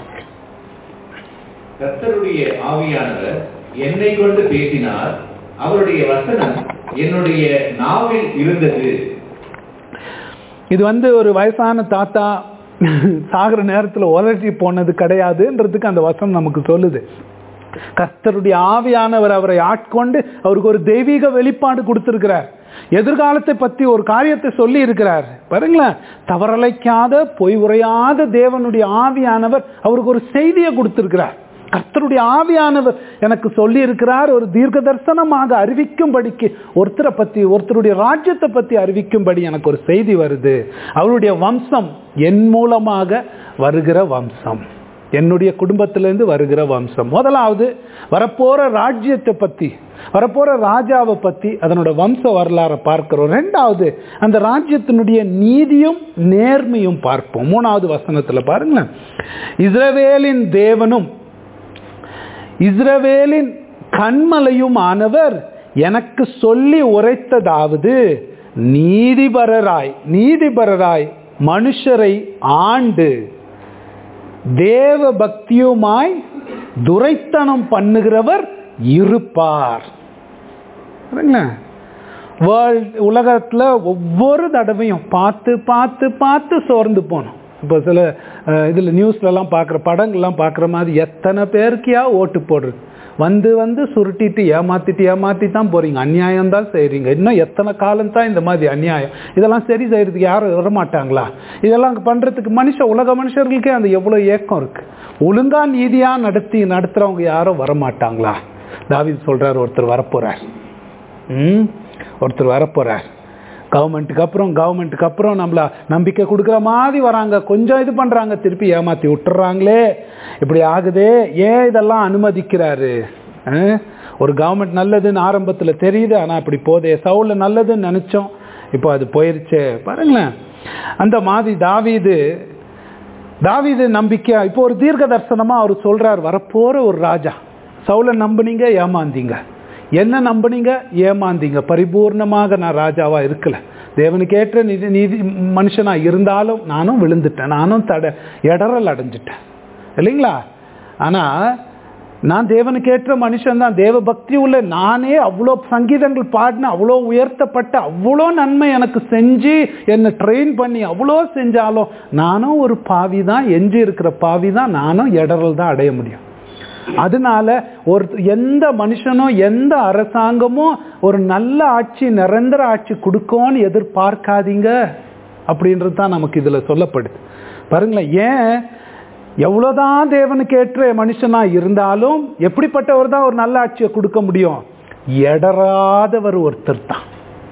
கர்த்தருடைய ஆவியானவர் என்னை கொண்டு பேசினார் அவருடைய வசனம் என்னுடைய நாவில் இருந்தது இது வந்து ஒரு வயசான தாத்தா சாகிற நேரத்தில் உலர்ச்சி போனது கிடையாதுன்றதுக்கு அந்த வசனம் நமக்கு சொல்லுது கர்த்தருடைய ஆவியானவர் அவரை ஆட்கொண்டு அவருக்கு ஒரு தெய்வீக வெளிப்பாடு கொடுத்திருக்கிறார் எதிர்காலத்தை பற்றி ஒரு காரியத்தை சொல்லி இருக்கிறார் பாருங்களேன் தவறலைக்காத பொய் உரையாத தேவனுடைய ஆவியானவர் அவருக்கு ஒரு செய்தியை கொடுத்திருக்கிறார் கர்த்தருடைய ஆவியானவர் எனக்கு சொல்லி இருக்கிறார் ஒரு தீர்க்க தரிசனமாக அறிவிக்கும்படிக்கு ஒருத்தரை பத்தி ஒருத்தருடைய ராஜ்யத்தை பத்தி அறிவிக்கும்படி எனக்கு ஒரு செய்தி வருது அவருடைய வம்சம் என் மூலமாக வருகிற வம்சம் என்னுடைய குடும்பத்திலேருந்து வருகிற வம்சம் முதலாவது வரப்போற ராஜ்யத்தை பத்தி வரப்போற ராஜாவை பத்தி அதனோட வம்ச வரலாறை பார்க்கிறோம் ரெண்டாவது அந்த ராஜ்யத்தினுடைய நீதியும் நேர்மையும் பார்ப்போம் மூணாவது வசனத்துல பாருங்களேன் இஸ்ரவேலின் தேவனும் இஸ்ரவேலின் கண்மலையும் ஆனவர் எனக்கு சொல்லி உரைத்ததாவது நீதிபரராய் நீதிபரராய் மனுஷரை ஆண்டு தேவ பக்தியுமாய் துரைத்தனம் பண்ணுகிறவர் இருப்பார் வேர்ல்ட் உலகத்தில் ஒவ்வொரு தடவையும் பார்த்து பார்த்து பார்த்து சோர்ந்து போனோம் இப்போ சில இதில் நியூஸ்லலாம் பார்க்குற படங்கள்லாம் பார்க்குற மாதிரி எத்தனை பேருக்கியா ஓட்டு போடுறது வந்து வந்து சுருட்டிட்டு ஏமாத்திட்டு ஏமாத்தி தான் போகிறீங்க அநியாயம் தான் செய்கிறீங்க இன்னும் எத்தனை காலம் தான் இந்த மாதிரி அநியாயம் இதெல்லாம் சரி செய்கிறதுக்கு யாரும் வரமாட்டாங்களா இதெல்லாம் பண்ணுறதுக்கு மனுஷ உலக மனுஷர்களுக்கே அந்த எவ்வளோ ஏக்கம் இருக்குது ஒழுங்கா நீதியாக நடத்தி நடத்துகிறவங்க யாரும் வரமாட்டாங்களா தாவிது சொல்கிறார் ஒருத்தர் வரப்போகிறார் ம் ஒருத்தர் வரப்போகிறார் கவர்மெண்ட்டுக்கு அப்புறம் கவர்மெண்ட்டுக்கு அப்புறம் நம்மள நம்பிக்கை கொடுக்குற மாதிரி வராங்க கொஞ்சம் இது பண்ணுறாங்க திருப்பி ஏமாற்றி விட்டுறாங்களே இப்படி ஆகுதே ஏன் இதெல்லாம் அனுமதிக்கிறாரு ஒரு கவர்மெண்ட் நல்லதுன்னு ஆரம்பத்தில் தெரியுது ஆனால் அப்படி போதே சவுல நல்லதுன்னு நினச்சோம் இப்போ அது போயிருச்சே பாருங்களேன் அந்த மாதிரி தாவீது தாவீது நம்பிக்கை இப்போ ஒரு தீர்க்க தரிசனமாக அவர் சொல்கிறார் வரப்போகிற ஒரு ராஜா சவுல நம்புனீங்க ஏமாந்தீங்க என்ன நம்புனீங்க ஏமாந்தீங்க பரிபூர்ணமாக நான் ராஜாவா இருக்கல தேவனுக்கு ஏற்ற நிதி நீதி மனுஷனா இருந்தாலும் நானும் விழுந்துட்டேன் நானும் தட இடரல் அடைஞ்சிட்டேன் இல்லைங்களா ஆனா நான் தேவனுக்கு ஏற்ற மனுஷன் தான் தேவ பக்தி உள்ள நானே அவ்வளோ சங்கீதங்கள் பாடின அவ்வளோ உயர்த்தப்பட்ட அவ்வளோ நன்மை எனக்கு செஞ்சு என்னை ட்ரெயின் பண்ணி அவ்வளோ செஞ்சாலும் நானும் ஒரு பாவி தான் எஞ்சி இருக்கிற பாவி தான் நானும் இடரல் தான் அடைய முடியும் அதனால ஒரு எந்த மனுஷனும் எந்த அரசாங்கமும் ஒரு நல்ல ஆட்சி நிரந்தர ஆட்சி கொடுக்கும்னு எதிர்பார்க்காதீங்க அப்படின்றது தான் நமக்கு இதில் சொல்லப்படுது பாருங்களேன் ஏன் எவ்வளோதான் தேவனுக்கு ஏற்ற மனுஷனா இருந்தாலும் எப்படிப்பட்டவர் தான் ஒரு நல்ல ஆட்சியை கொடுக்க முடியும் எடராதவர் ஒருத்தர் தான்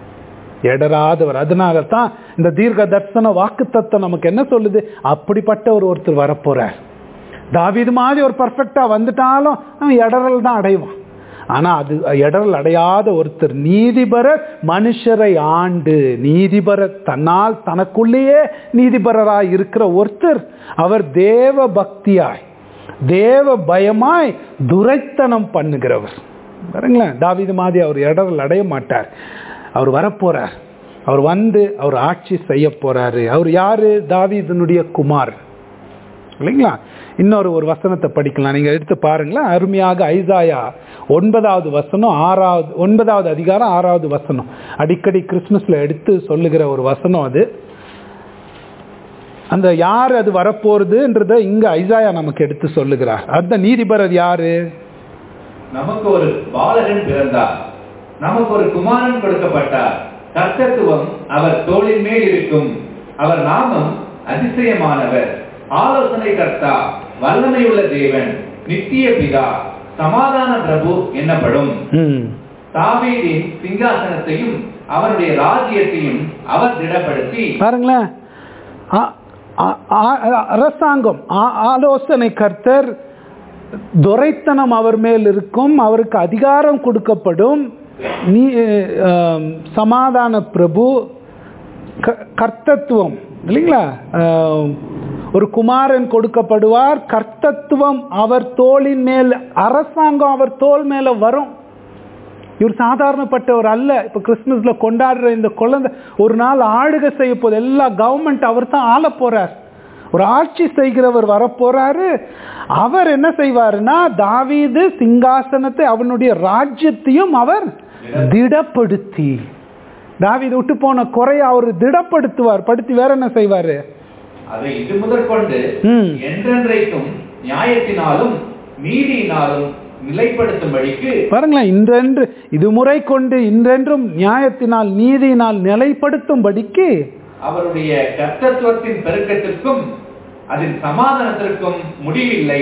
எடராதவர் அதனால தான் இந்த தீர்க்க தர்சன வாக்கு நமக்கு என்ன சொல்லுது அப்படிப்பட்ட ஒரு ஒருத்தர் வரப்போறார் தாவிது மாதிரி ஒரு பர்ஃபெக்டா வந்துட்டாலும் அவன் இடரல் தான் அடைவான் ஆனா அது இடரல் அடையாத ஒருத்தர் நீதிபர மனுஷரை ஆண்டு நீதிபர தன்னால் தனக்குள்ளேயே நீதிபரராய் இருக்கிற ஒருத்தர் அவர் தேவ பக்தியாய் தேவ பயமாய் துரைத்தனம் பண்ணுகிறவர் பாருங்களேன் தாவிது மாதிரி அவர் இடரல் அடைய மாட்டார் அவர் வரப்போறார் அவர் வந்து அவர் ஆட்சி செய்ய போறாரு அவர் யாரு தாவிதனுடைய குமார் இல்லைங்களா இன்னொரு ஒரு வசனத்தை படிக்கலாம் நீங்க எடுத்து பாருங்களேன் அருமையாக ஐசாயா ஒன்பதாவது வசனம் ஆறாவது ஒன்பதாவது அதிகாரம் ஆறாவது வசனம் அடிக்கடி கிறிஸ்துமஸ்ல எடுத்து சொல்லுகிற ஒரு வசனம் அது அந்த யார் அது வரப்போறதுன்றத இங்க ஐசாயா நமக்கு எடுத்து சொல்லுகிறார் அந்த நீதிபரர் யாரு நமக்கு ஒரு பாலகன் பிறந்தார் நமக்கு ஒரு குமாரன் கொடுக்கப்பட்டார் கர்த்தத்துவம் அவர் தோளின் மேல் இருக்கும் அவர் நாமம் அதிசயமானவர் ஆலோசனை கர்த்தா வல்லமையுள்ள தேவன் நித்திய பிதா சமாதான பிரபு என்னப்படும் தாவீதின் சிங்காசனத்தையும் அவருடைய ராஜ்யத்தையும் அவர் திடப்படுத்தி பாருங்களேன் அரசாங்கம் ஆலோசனை கர்த்தர் துரைத்தனம் அவர் மேல் இருக்கும் அவருக்கு அதிகாரம் கொடுக்கப்படும் நீ சமாதான பிரபு கர்த்தத்துவம் இல்லைங்களா ஒரு குமாரன் கொடுக்கப்படுவார் கர்த்தத்துவம் அவர் தோளின் மேல் அரசாங்கம் அவர் தோல் மேல வரும் இவர் சாதாரணப்பட்டவர் அல்ல இப்ப கிறிஸ்துமஸ்ல கொண்டாடுற இந்த குழந்தை ஒரு நாள் ஆளுகை செய்ய போது எல்லா கவர்மெண்ட் அவர் தான் ஆள போறார் ஒரு ஆட்சி செய்கிறவர் வரப்போறாரு அவர் என்ன செய்வாருன்னா தாவீது சிங்காசனத்தை அவனுடைய ராஜ்யத்தையும் அவர் திடப்படுத்தி தாவீது விட்டு போன குறைய அவர் திடப்படுத்துவார் படுத்தி வேற என்ன செய்வாரு அதை இது முதற்கொண்டு ம். என்றென்றைக்கும் நியாயத்தினாலும் நீதியினாலும் நிலைப்படுத்தும்படிக்கு பாருங்களேன் இன்றென்று இது முறை கொண்டு இன்றென்றும் நியாயத்தினால் நீதியினால் நிலைப்படுத்தும்படிக்கு அவருடைய கர்த்தத்துவத்தின் பெருக்கத்திற்கும் அதன் சமாதானத்திற்கும் முடிவில்லை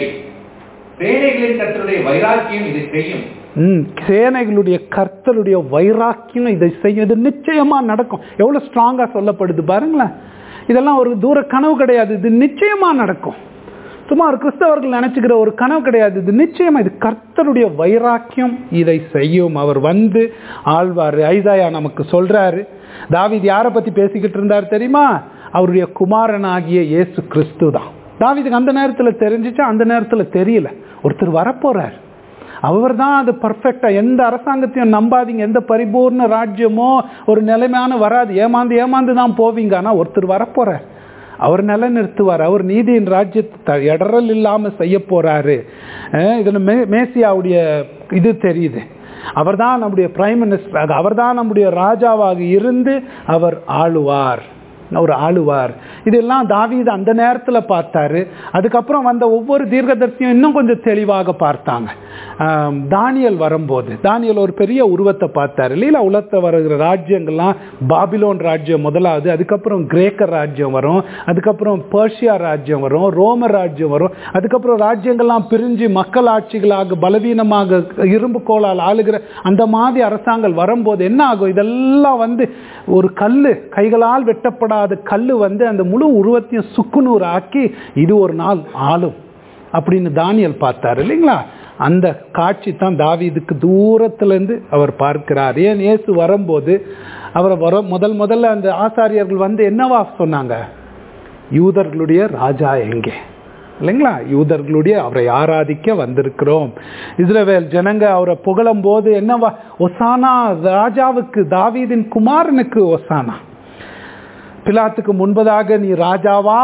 சேனைகளின் கர்த்தருடைய வைராக்கியம் இதை செய்யும் ம், சேனைகளுடைய கர்த்தருடைய வைராக்கியம் இதை செய்யும் இது நிச்சயமா நடக்கும் எவ்வளவு ஸ்ட்ராங்கா சொல்லப்படுது பாருங்களேன் இதெல்லாம் ஒரு தூர கனவு கிடையாது இது நிச்சயமா நடக்கும் சும்மா ஒரு கிறிஸ்தவர்கள் நினைச்சுக்கிற ஒரு கனவு கிடையாது இது நிச்சயமா இது கர்த்தருடைய வைராக்கியம் இதை செய்யும் அவர் வந்து ஆழ்வார் ஐசாயா நமக்கு சொல்றாரு தாவீது யாரை பத்தி பேசிக்கிட்டு இருந்தார் தெரியுமா அவருடைய குமாரனாகிய இயேசு கிறிஸ்து தான் தாவீதுக்கு அந்த நேரத்துல தெரிஞ்சிச்சா அந்த நேரத்துல தெரியல ஒருத்தர் வரப்போறார் அவர் தான் அது பர்ஃபெக்டா எந்த அரசாங்கத்தையும் நம்பாதீங்க எந்த பரிபூர்ண ராஜ்யமோ ஒரு நிலைமையான வராது ஏமாந்து ஏமாந்து தான் போவீங்க ஆனா ஒருத்தர் வரப்போறார் அவர் நிலைநிறுத்துவார் அவர் நீதியின் ராஜ்யத்தை த- இடறல் இல்லாம செய்ய போறாரு அஹ் இதுல மே மேசியாவுடைய இது தெரியுது அவர்தான் நம்முடைய பிரைம் மினிஸ்டர் அவர்தான் நம்முடைய ராஜாவாக இருந்து அவர் ஆளுவார் அவர் ஆளுவார் இதெல்லாம் தாவீது அந்த நேரத்துல பார்த்தாரு அதுக்கப்புறம் வந்த ஒவ்வொரு தீர்க்கதரிசியும் இன்னும் கொஞ்சம் தெளிவாக பார்த்தாங்க ஆம், தானியல் வரும்போது தானியல் ஒரு பெரிய உருவத்தை பார்த்தாரு இல்லையா உலகத்தை வருகிற ராஜ்யங்கள்லாம் பாபிலோன் ராஜ்யம் முதலாவது அதுக்கப்புறம் கிரேக்க ராஜ்யம் வரும் அதுக்கப்புறம் பர்ஷியா ராஜ்யம் வரும் ரோம ராஜ்யம் வரும் அதுக்கப்புறம் ராஜ்யங்கள்லாம் பிரிஞ்சு மக்கள் ஆட்சிகளாக பலவீனமாக இரும்பு கோலால் ஆளுகிற அந்த மாதிரி அரசாங்கம் வரும்போது என்ன ஆகும் இதெல்லாம் வந்து ஒரு கல்லு கைகளால் வெட்டப்படாத கல்லு வந்து அந்த முழு உருவத்தையும் சுக்குநூறு ஆக்கி இது ஒரு நாள் ஆளும் அப்படின்னு தானியல் பார்த்தாரு இல்லைங்களா அந்த காட்சி தான் தாவீதுக்கு தூரத்துல இருந்து அவர் பார்க்கிறார் ஏன் இயேசு வரும்போது அவரை வர முதல் முதல்ல அந்த ஆசாரியர்கள் வந்து என்னவா சொன்னாங்க யூதர்களுடைய ராஜா எங்கே இல்லைங்களா யூதர்களுடைய அவரை ஆராதிக்க வந்திருக்கிறோம் இஸ்ரவேல் ஜனங்க அவரை புகழும் போது என்னவா ஒசானா ராஜாவுக்கு தாவீதின் குமாரனுக்கு ஒசானா பிலாத்துக்கு முன்பதாக நீ ராஜாவா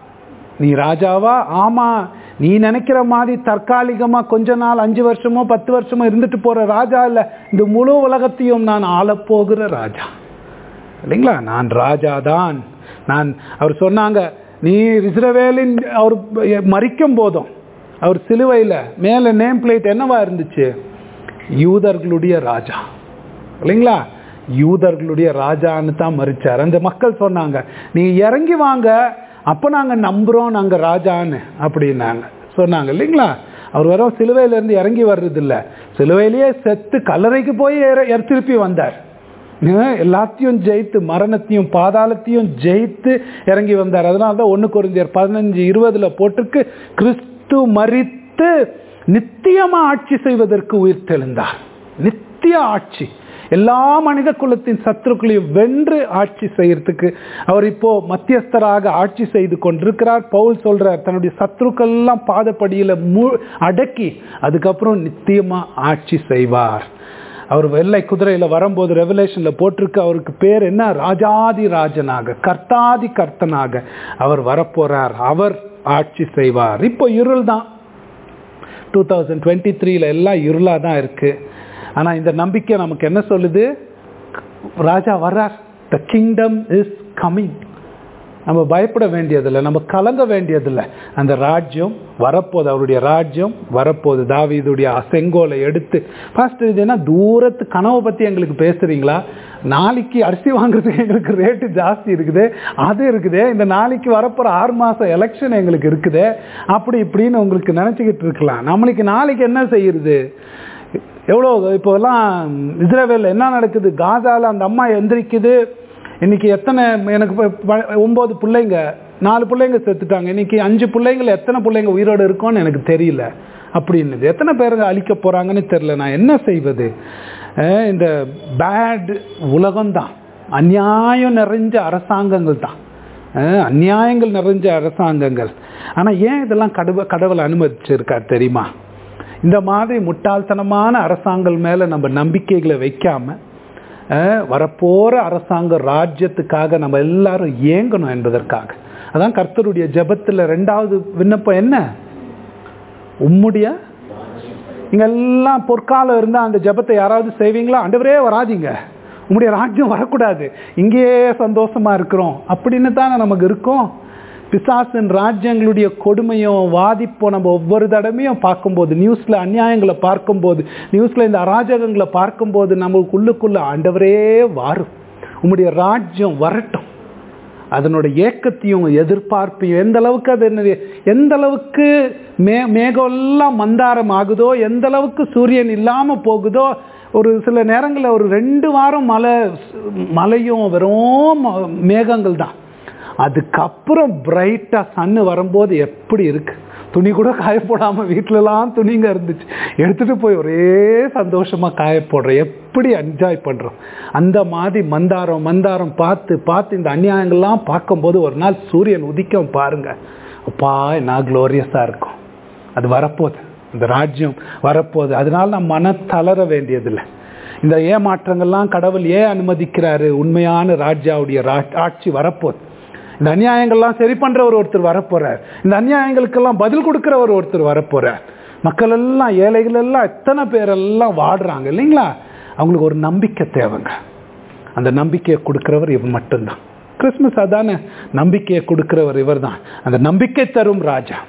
நீ ராஜாவா ஆமா நீ நினைக்கிற மாதிரி தற்காலிகமா கொஞ்ச நாள் அஞ்சு வருஷமோ பத்து வருஷமோ இருந்துட்டு போற ராஜா இல்ல இந்த முழு உலகத்தையும் நான் ஆளப்போகிற ராஜா இல்லைங்களா நான் ராஜா தான் நான் அவர் சொன்னாங்க நீ இஸ்ரவேலின் அவர் மறிக்கும் போதும் அவர் சிலுவையில மேல நேம் பிளேட் என்னவா இருந்துச்சு யூதர்களுடைய ராஜா இல்லைங்களா யூதர்களுடைய ராஜான்னு தான் மறிச்சார் அந்த மக்கள் சொன்னாங்க நீ இறங்கி வாங்க அப்ப நாங்க நம்புறோம் நாங்க ராஜான்னு அப்படின்னாங்க சொன்னாங்க இல்லைங்களா அவர் வர சிலுவையில இருந்து இறங்கி வர்றது இல்ல சிலுவையிலேயே செத்து கல்லறைக்கு போய் ஏற- ஏற- திருப்பி வந்தார் ஏன் எல்லாத்தையும் ஜெயித்து மரணத்தையும் பாதாளத்தையும் ஜெயித்து இறங்கி வந்தார் அதனால தான் ஒன்று குறைஞ்சர் பதினஞ்சு இருபதுல போட்டிருக்கு கிறிஸ்து மரித்து நித்தியமா ஆட்சி செய்வதற்கு உயிர் தெழுந்தார் நித்திய ஆட்சி எல்லா மனித குலத்தின் சத்துருக்களையும் வென்று ஆட்சி செய்யறதுக்கு அவர் இப்போ மத்தியஸ்தராக ஆட்சி செய்து கொண்டிருக்கிறார் பவுல் சொல்றார் தன்னுடைய சத்துருக்கள் எல்லாம் பாதப்படியில மு அடக்கி அதுக்கப்புறம் நித்தியமா ஆட்சி செய்வார் அவர் வெள்ளை குதிரையில வரும்போது ரெவலேஷன்ல போட்டிருக்கு அவருக்கு பேர் என்ன ராஜாதி ராஜனாக கர்த்தாதி கர்த்தனாக அவர் வரப்போறார் அவர் ஆட்சி செய்வார் இப்போ இருள் தான் டூ தௌசண்ட் டுவெண்ட்டி த்ரீல எல்லாம் இருளாக தான் இருக்கு ஆனா இந்த நம்பிக்கை நமக்கு என்ன சொல்லுது ராஜா வர்றார் த கிங்டம் இஸ் கம்மிங் நம்ம பயப்பட வேண்டியதில்லை நம்ம கலங்க வேண்டியதில்லை அந்த ராஜ்யம் வரப்போகுது அவருடைய ராஜ்யம் வரப்போகுது தாவீதுடைய செங்கோலை எடுத்து ஃபர்ஸ்ட் இது என்ன தூரத்து கனவை பற்றி எங்களுக்கு பேசுறீங்களா நாளைக்கு அரிசி வாங்குறதுக்கு எங்களுக்கு ரேட்டு ஜாஸ்தி இருக்குது அது இருக்குது இந்த நாளைக்கு வரப்போகிற ஆறு மாதம் எலெக்ஷன் எங்களுக்கு இருக்குது அப்படி இப்படின்னு உங்களுக்கு நினச்சிக்கிட்டு இருக்கலாம் நம்மளுக்கு நாளைக்கு என்ன செய்யுது எவ்வளோ இப்போல்லாம் இஸ்ரேவேலில் என்ன நடக்குது காசால அந்த அம்மா எந்திரிக்குது இன்னைக்கு எத்தனை எனக்கு இப்ப ப- ஒன்பது பிள்ளைங்க நாலு பிள்ளைங்க செத்துட்டாங்க இன்னைக்கு அஞ்சு பிள்ளைங்கள எத்தனை பிள்ளைங்க உயிரோடு இருக்கோன்னு எனக்கு தெரியல அப்படின்னுது எத்தனை பேர் அழிக்க போறாங்கன்னு தெரியல நான் என்ன செய்வது அஹ் இந்த பேட் உலகம்தான் அநியாயம் நிறைஞ்ச அரசாங்கங்கள் தான் அஹ், அநியாயங்கள் நிறைஞ்ச அரசாங்கங்கள் ஆனா ஏன் இதெல்லாம் கடவு கடவுள் அனுமதிச்சிருக்கார் தெரியுமா இந்த மாதிரி முட்டாள்தனமான அரசாங்கம் மேல நம்ம நம்பிக்கைகளை வைக்காம அஹ், வரப்போற அரசாங்க ராஜ்யத்துக்காக நம்ம எல்லாரும் ஏங்கணும் என்பதற்காக அதான் கர்த்தருடைய ஜெபத்துல ரெண்டாவது விண்ணப்பம் என்ன உம்முடைய இங்க எல்லாம் பொற்காலம் இருந்தா அந்த ஜெபத்தை யாராவது செய்வீங்களா ஆண்டவரே வராதீங்க உம்முடைய ராஜ்யம் வரக்கூடாது இங்கேயே சந்தோஷமா இருக்கிறோம் அப்படின்னு தானே நமக்கு இருக்கும் பிசாசின் ராஜ்யங்களுடைய கொடுமையும் வாதிப்போம் நம்ம ஒவ்வொரு தடவையும் பார்க்கும்போது நியூஸ்ல அநியாயங்களை பார்க்கும்போது நியூஸ்ல இந்த அராஜகங்களை பார்க்கும்போது நமக்கு உள்ளுக்குள்ள ஆண்டவரே வாரும் உம்முடைய ராஜ்யம் வரட்டும் அதனோட ஏக்கத்தையும் எதிர்பார்ப்பையும் எந்த அளவுக்கு அது என்னது எந்த அளவுக்கு மே மேகம் எல்லாம் மந்தாரம் ஆகுதோ எந்த அளவுக்கு சூரியன் இல்லாம போகுதோ ஒரு சில நேரங்களில் ஒரு ரெண்டு வாரம் மழை மழையும் வெறும் ம- மேகங்கள் தான் அதுக்கப்புறம் பிரைட்டா சன்னு வரும்போது எப்படி இருக்கு துணி கூட காய போடாம வீட்டிலலாம் துணிங்க இருந்துச்சு எடுத்துட்டு போய் ஒரே சந்தோஷமா காய போடுறோம் எப்படி என்ஜாய் பண்றோம் அந்த மாதிரி மந்தாரம் மந்தாரம் பார்த்து பார்த்து இந்த அநியாயங்கள்லாம் பார்க்கும்போது ஒரு நாள் சூரியன் உதிக்கும் பாருங்க அப்பா என்ன குளோரியஸா இருக்கும் அது வரப்போகுது இந்த ராஜ்யம் வரப்போகுது அதனால நம்ம மன தளர வேண்டியதில்லை இந்த ஏமாற்றங்கள்லாம் கடவுள் ஏன் அனுமதிக்கிறாரு உண்மையான ராஜாவுடைய ரா- ஆட்சி வரப்போகுது இந்த அநியாயங்கள்லாம் சரி பண்றவர் ஒருத்தர் வரப்போறார் இந்த அநியாயங்களுக்கெல்லாம் பதில் கொடுக்கிறவர் ஒருத்தர் வரப்போறார் மக்கள் எல்லாம் ஏழைகள் எல்லாம் எத்தனை பேரெல்லாம் வாடுறாங்க இல்லைங்களா அவங்களுக்கு ஒரு நம்பிக்கை தேவைங்க அந்த நம்பிக்கையை கொடுக்கிறவர் இவர் மட்டும்தான் கிறிஸ்மஸ் அதானே நம்பிக்கையை கொடுக்கிறவர் இவர் தான் அந்த நம்பிக்கை தரும் ராஜா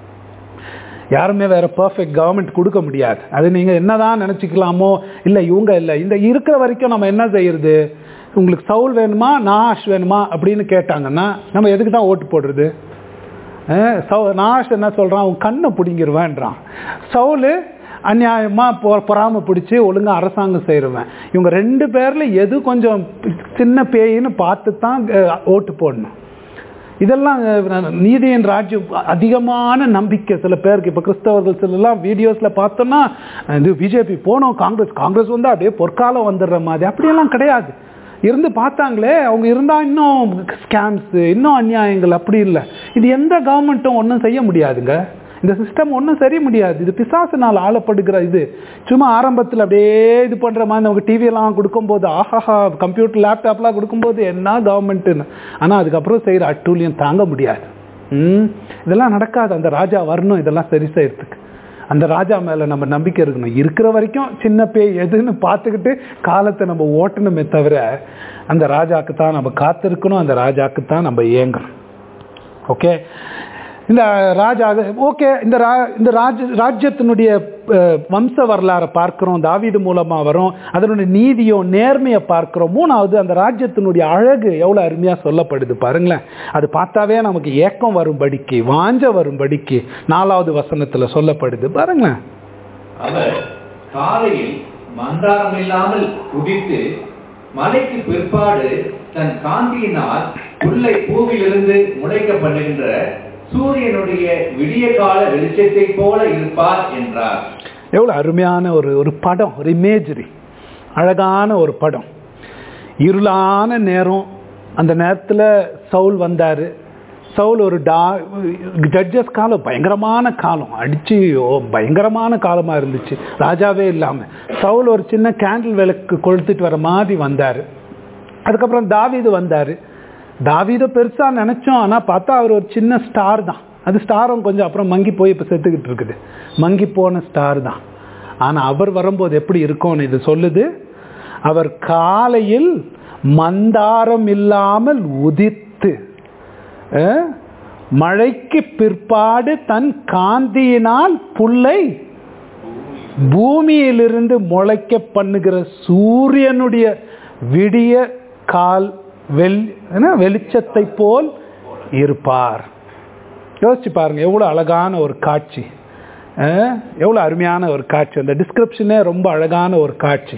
யாருமே வேற பர்ஃபெக்ட் கவர்மெண்ட் கொடுக்க முடியாது அது நீங்க என்னதான் நினைச்சுக்கலாமோ இல்ல இவங்க இல்ல இந்த இருக்கிற வரைக்கும் நம்ம என்ன செய்யறது உங்களுக்கு சவுல் வேணுமா நாஷ் வேணுமா அப்படின்னு கேட்டாங்கன்னா நம்ம எதுக்கு தான் ஓட்டு போடுறது அஹ் சவு- நாஷ் என்ன சொல்றான் உன் கண்ணை பிடிங்கிருவேன்றான் சவுலு அநியாயமா பொ பொறாம பிடிச்சி ஒழுங்கா அரசாங்கம் செய்யறவன் இவங்க ரெண்டு பேர்ல எது கொஞ்சம் சின்ன பேயின்னு பார்த்து தான் அஹ், ஓட்டு போடணும் இதெல்லாம் அஹ், நீதியின் ராஜ்யம் அதிகமான நம்பிக்கை சில பேருக்கு இப்போ கிறிஸ்தவர்கள் சிலலாம் வீடியோஸில் பார்த்தோம்னா இது பிஜேபி போனோம் காங்கிரஸ் காங்கிரஸ் வந்து அப்படியே பொற்காலம் வந்துடுற மாதிரி அப்படியெல்லாம் கிடையாது இருந்து பார்த்தாங்களே அவங்க இருந்தா இன்னும் ஸ்கேம்ஸ் இன்னும் அநியாயங்கள் அப்படி இல்லை இது எந்த கவர்மெண்ட்டும் ஒன்றும் செய்ய முடியாதுங்க இந்த சிஸ்டம் ஒன்றும் சரி முடியாது இது பிசாசினால் ஆளப்படுகிற இது சும்மா ஆரம்பத்தில் அப்படியே இது பண்ணுற மாதிரி நமக்கு டிவியெல்லாம் கொடுக்கும்போது ஆஹாஹா கம்ப்யூட்டர் லேப்டாப்லாம் கொடுக்கும்போது என்ன கவர்மெண்ட்டுன்னு ஆனால் அதுக்கப்புறம் செய்கிற அட்டூழியம் தாங்க முடியாது ம் இதெல்லாம் நடக்காது அந்த ராஜா வரணும் இதெல்லாம் சரி செய்யறதுக்கு அந்த ராஜா மேலே நம்ம நம்பிக்கை இருக்கணும் இருக்கிற வரைக்கும் சின்ன பேய் எதுன்னு பார்த்துக்கிட்டு காலத்தை நம்ம ஓட்டணுமே தவிர அந்த ராஜாக்கு தான் நம்ம காத்திருக்கணும் அந்த ராஜாக்கு தான் நம்ம ஏங்கணும் ஓகே இந்த ராஜா ஓகே இந்த ரா இந்த ராஜ ராஜ்யத்தினுடைய அஹ், வம்ச வரலாறை பார்க்கிறோம் தாவீது மூலமா வரும் அதனுடைய நீதியும் நேர்மையை பார்க்கிறோம் மூணாவது அந்த ராஜ்யத்தினுடைய அழகு எவ்வளவு அருமையா சொல்லப்படுது பாருங்களேன் அது பார்த்தாவே நமக்கு ஏக்கம் வரும்படிக்கு வாஞ்ச வரும்படிக்கு நாலாவது வசனத்துல சொல்லப்படுது பாருங்களேன் அவர் காலையில் மந்தாரம் இல்லாமல் உதித்து மலைக்கு பிற்பாடு தன் காந்தியினால் புல்லை பூவிலிருந்து முளைக்க பண்ணுகின்ற சூரியனுடைய விடிய கால வெளிச்சத்தைப் போல இருப்பார் என்றார் எவ்வளவு அருமையான ஒரு ஒரு படம் ஒரு இமேஜரி அழகான ஒரு படம் இருளான நேரம் அந்த நேரத்துல சவுல் வந்தாரு சவுல் ஒரு டா ஜட்ஜஸ் காலம் பயங்கரமான காலம் அடிச்சு ஓ, பயங்கரமான காலமா இருந்துச்சு ராஜாவே இல்லாம சவுல் ஒரு சின்ன கேண்டில் விளக்கு கொளுத்துட்டு வர மாதிரி வந்தாரு அதுக்கப்புறம் தாவீது வந்தாரு தாவீதை பெருசா நினைச்சோம் ஆனா பார்த்தா அவர் ஒரு சின்ன ஸ்டார் தான் அது ஸ்டாரும் கொஞ்சம் அப்புறம் மங்கி போய் இப்ப செத்துக்கிட்டு இருக்குது மங்கி போன ஸ்டார் தான் ஆனா அவர் வரும்போது எப்படி இருக்கும்னு இது சொல்லுது அவர் காலையில் மந்தாரம் இல்லாமல் உதித்து அஹ், மழைக்கு பிற்பாடு தன் காந்தியினால் புல்லை பூமியிலிருந்து முளைக்க பண்ணுகிற சூரியனுடைய விடிய கால் வெள் என்ன, வெளிச்சத்தை போல் இருப்பார் யோசிச்சு பாருங்க எவ்வளவு அழகான ஒரு காட்சி அஹ், எவ்வளவு அருமையான ஒரு காட்சி அந்த டிஸ்கிரிப்ஷனே ரொம்ப அழகான ஒரு காட்சி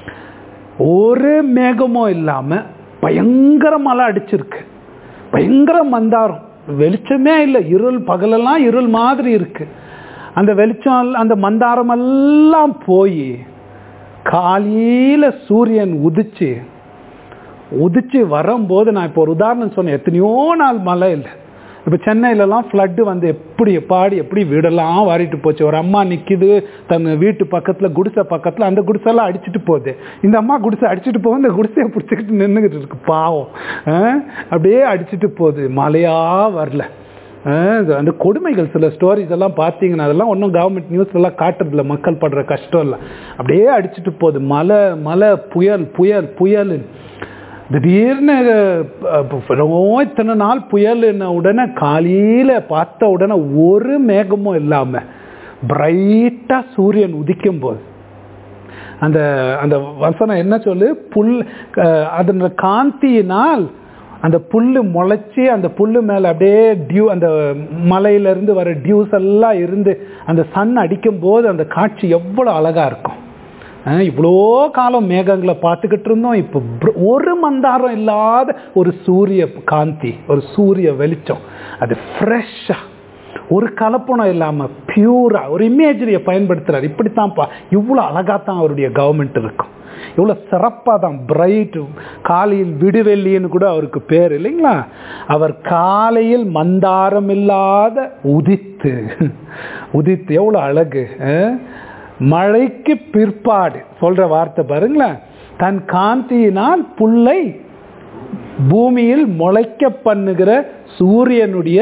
ஒரு மேகமும் இல்லாம பயங்கர மழை அடிச்சிருக்கு பயங்கர மந்தாரம் வெளிச்சமே இல்லை இருள் பகலெல்லாம் இருள் மாதிரி இருக்கு அந்த வெளிச்சம் எல்லாம்- அந்த மந்தாரம் எல்லாம் போய் காலையில சூரியன் உதிச்சு உதிச்சு வரும்போது நான் இப்போ ஒரு உதாரணம் சொன்னேன் எத்தனையோ நாள் மழை இல்லை இப்போ சென்னையிலலாம் ஃப்ளட்டு வந்து எப்படி பாடி எப்படி வீடெல்லாம் வாரிட்டு போச்சு ஒரு அம்மா நிற்கிது தன் வீட்டு பக்கத்தில் குடிசை பக்கத்தில் அந்த குடிசெல்லாம் அடிச்சிட்டு போகுது இந்த அம்மா குடிசை அடிச்சிட்டு போகும் இந்த குடிசையை பிடிச்சிக்கிட்டு நின்றுக்கிட்டு இருக்கு பாவம் ஆ? அப்படியே அடிச்சிட்டு போகுது மழையா வரல ஆ, இது அந்த கொடுமைகள் சில ஸ்டோரிஸ் எல்லாம் பார்த்தீங்கன்னா அதெல்லாம் ஒன்றும் கவர்மெண்ட் நியூஸ் எல்லாம் காட்டுறதில்ல மக்கள் படுற கஷ்டம் இல்லை அப்படியே அடிச்சிட்டு போகுது மழை மழை புயல் புயல் புயல் திடீர்னு அஹ், ரொம்ப இத்தனை நாள் புயல்ன உடனே காலையில் பார்த்த உடனே ஒரு மேகமும் இல்லாமல் பிரைட்டாக சூரியன் உதிக்கும் போது அந்த அந்த வசனம் என்ன சொல்லு புல் அஹ், அதன் காந்தியினால் அந்த புல்லு முளைச்சி அந்த புல்லு மேலே அப்படியே டியூ அந்த மலையிலேருந்து வர டியூஸ் எல்லாம் இருந்து அந்த சன் அடிக்கும் போது அந்த காட்சி எவ்வளோ அழகாக இருக்கும் அஹ் இவ்வளோ காலம் மேகங்களை பார்த்துக்கிட்டு இருந்தோம் இப்போ பிர- ஒரு மந்தாரம் இல்லாத ஒரு சூரிய காந்தி ஒரு சூரிய வெளிச்சம் அது ஃப்ரெஷ்ஷாக ஒரு கலப்பணம் இல்லாமல் பியூராக ஒரு இமேஜரியை பயன்படுத்துறாரு இப்படித்தான்ப்பா இவ்வளோ அழகாக தான் அவருடைய கவர்மெண்ட் இருக்கும் இவ்வளோ சிறப்பாக தான் பிரைட் காலையில் விடுவெள்ளின்னு கூட அவருக்கு பேர் இல்லைங்களா அவர் காலையில் மந்தாரம் இல்லாத உதித்து உதித்து எவ்வளோ அழகு அஹ்? மழைக்கு பிற்பாடு சொல்ற வார்த்தை பாருங்களேன் தன் காந்தியினால் புல்லை பூமியில் முளைக்க பண்ணுகிற சூரியனுடைய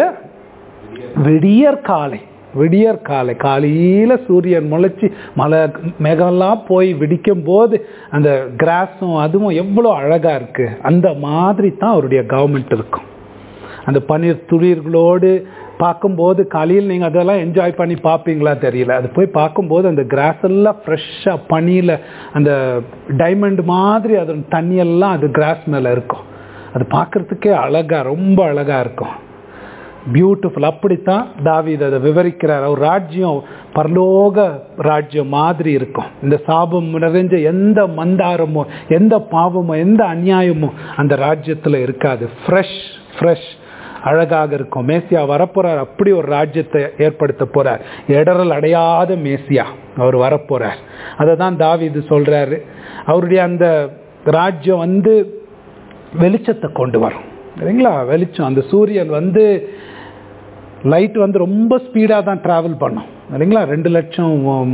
விடியற் காலை விடியற் காலை காலையில சூரியன் முளைச்சி மலை மேகம்லாம் போய் வெடிக்கும் போது அந்த கிராஸும் அதுவும் எவ்வளோ அழகா இருக்கு அந்த மாதிரி தான் அவருடைய கவர்மெண்ட் இருக்கும் அந்த பன்னீர் துளிர்களோடு பார்க்கும்போது காலையில் நீங்கள் அதெல்லாம் என்ஜாய் பண்ணி பார்ப்பீங்களா தெரியல அது போய் பார்க்கும்போது அந்த கிராஸ் எல்லாம் ஃப்ரெஷ்ஷாக பனியில் அந்த டைமண்ட் மாதிரி அதன் தண்ணியெல்லாம் அது கிராஸ் மேலே இருக்கும் அது பார்க்கறதுக்கே அழகாக ரொம்ப அழகாக இருக்கும் பியூட்டிஃபுல் அப்படித்தான் தாவீது அதை விவரிக்கிறார் அவர் ராஜ்யம் பரலோக ராஜ்யம் மாதிரி இருக்கும் இந்த சாபம் நிறைஞ்ச எந்த மந்தாரமோ எந்த பாவமோ எந்த அநியாயமோ அந்த ராஜ்யத்தில் இருக்காது ஃப்ரெஷ் ஃப்ரெஷ் அழகாக இருக்கும் மேசியா வரப்போறார் அப்படி ஒரு ராஜ்யத்தை ஏற்படுத்த போறார் இடரல் அடையாத மேசியா அவர் வரப்போறார் அதை தான் தாவீது சொல்றாரு அவருடைய அந்த ராஜ்யம் வந்து வெளிச்சத்தை கொண்டு வரும் சரிங்களா வெளிச்சம் அந்த சூரியன் வந்து லைட் வந்து ரொம்ப ஸ்பீடாக தான் ட்ராவல் பண்ணும் இல்லைங்களா ரெண்டு லட்சம்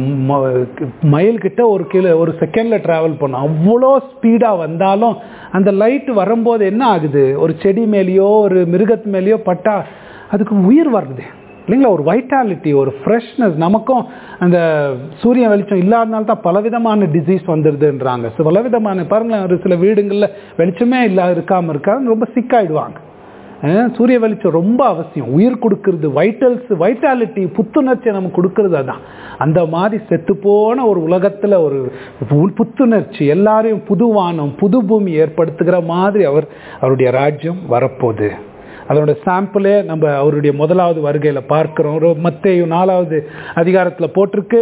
மைல் கிட்ட ஒரு கிலோ ஒரு செகண்டில் ட்ராவல் பண்ணும் அவ்வளோ ஸ்பீடாக வந்தாலும் அந்த லைட் வரும்போது என்ன ஆகுது ஒரு செடி மேலேயோ ஒரு மிருகத்து மேலேயோ பட்டா அதுக்கு உயிர் வருது இல்லைங்களா ஒரு வைட்டாலிட்டி ஒரு ஃப்ரெஷ்னஸ் நமக்கும் அந்த சூரிய வெளிச்சம் இல்லாதனால தான் பலவிதமான டிசீஸ் வந்துடுதுன்றாங்க ஸோ பலவிதமான பாருங்களேன் ஒரு சில வீடுங்களில் வெளிச்சமே இல்லா இருக்காமல் இருக்காது ரொம்ப சிக்காயிடுவாங்க அஹ் சூரிய வெளிச்சம் ரொம்ப அவசியம் உயிர் கொடுக்கறது வைட்டல்ஸ் வைட்டாலிட்டி புத்துணர்ச்சியை நமக்கு கொடுக்கறது அதான் அந்த மாதிரி செத்துப்போன ஒரு உலகத்தில் ஒரு பு- புத்துணர்ச்சி எல்லாரையும் புதுவானம் புது பூமி ஏற்படுத்துகிற மாதிரி அவர் அவருடைய ராஜ்யம் வரப்போகுது அதோட சாம்பிளே நம்ம அவருடைய முதலாவது வருகையில் பார்க்கிறோம் ஒரு மத்தேயு நாலாவது அதிகாரத்தில் போட்டிருக்கு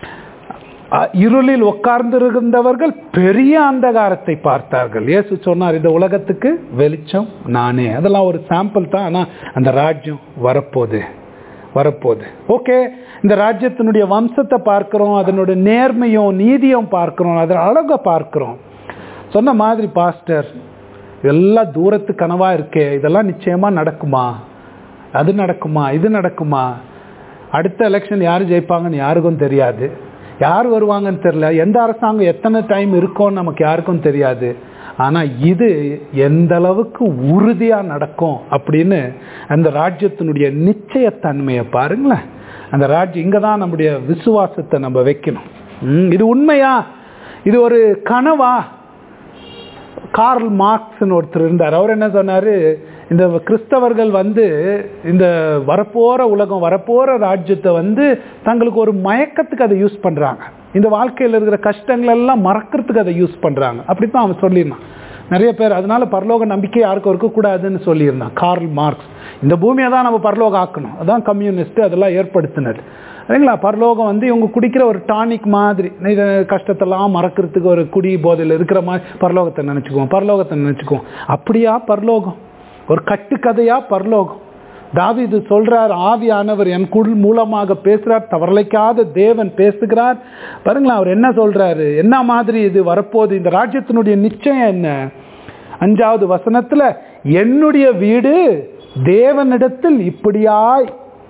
அ- இருளில் உட்கார்ந்திருந்தவர்கள் பெரிய அந்தகாரத்தை பார்த்தார்கள் இயேசு சொன்னார் இந்த உலகத்துக்கு வெளிச்சம் நானே அதெல்லாம் ஒரு சாம்பிள் தான் ஆனால் அந்த ராஜ்யம் வரப்போகுது வரப்போகுது ஓகே இந்த ராஜ்யத்தினுடைய வம்சத்தை பார்க்கிறோம் அதனுடைய நேர்மையும் நீதியும் பார்க்கிறோம் அதன் அழகை பார்க்கிறோம் சொன்ன மாதிரி பாஸ்டர் இதெல்லாம் தூரத்து கனவா இருக்கே இதெல்லாம் நிச்சயமா நடக்குமா அது நடக்குமா இது நடக்குமா அடுத்த எலெக்ஷன் யார் ஜெயிப்பாங்கன்னு யாருக்கும் தெரியாது யார் வருவாங்கன்னு தெரியல எந்த அரசாங்கம் எத்தனை டைம் இருக்கும்னு நமக்கு யாருக்கும் தெரியாது ஆனால் இது எந்த அளவுக்கு உறுதியாக நடக்கும் அப்படின்னு அந்த ராஜ்யத்தினுடைய நிச்சயத்தன்மையை பாருங்களேன் அந்த ராஜ்யம் இங்கே தான் நம்முடைய விசுவாசத்தை நம்ம வைக்கணும் ம், இது உண்மையா இது ஒரு கனவா கார்ல் மார்க்ஸ்னு ஒருத்தர் இருந்தார் அவர் என்ன சொன்னார் இந்த கிறிஸ்தவர்கள் வந்து இந்த வரப்போகிற உலகம் வரப்போகிற ராஜ்யத்தை வந்து தங்களுக்கு ஒரு மயக்கத்துக்கு அதை யூஸ் பண்ணுறாங்க இந்த வாழ்க்கையில் இருக்கிற கஷ்டங்கள் எல்லாம் மறக்கிறதுக்கு அதை யூஸ் பண்ணுறாங்க அப்படி தான் அவன் சொல்லியிருந்தான் நிறைய பேர் அதனால பரலோக நம்பிக்கை யாருக்கும் இருக்கக்கூடாதுன்னு சொல்லியிருந்தான் கார்ல் மார்க்ஸ் இந்த பூமியை தான் நம்ம பரலோகம் ஆக்கணும் அதான் கம்யூனிஸ்ட் அதெல்லாம் ஏற்படுத்தினது சரிங்களா பரலோகம் வந்து இவங்க குடிக்கிற ஒரு டானிக் மாதிரி இது கஷ்டத்தெல்லாம் மறக்கிறதுக்கு ஒரு குடி போதையில் இருக்கிற மாதிரி பரலோகத்தை நினச்சிக்குவோம் பரலோகத்தை நினச்சிக்குவோம் அப்படியா பரலோகம் ஒரு கட்டுக்கதையா பரலோகம் தாவீது சொல்றார் ஆவியானவர் என் குள் மூலமாக பேசுறார் தவறலைக்காத தேவன் பேசுகிறார் பாருங்களேன் அவர் என்ன சொல்றாரு என்ன மாதிரி இது வரப்போகுது இந்த ராஜ்யத்தினுடைய நிச்சயம் என்ன அஞ்சாவது வசனத்துல என்னுடைய வீடு தேவனிடத்தில் இப்படியாய்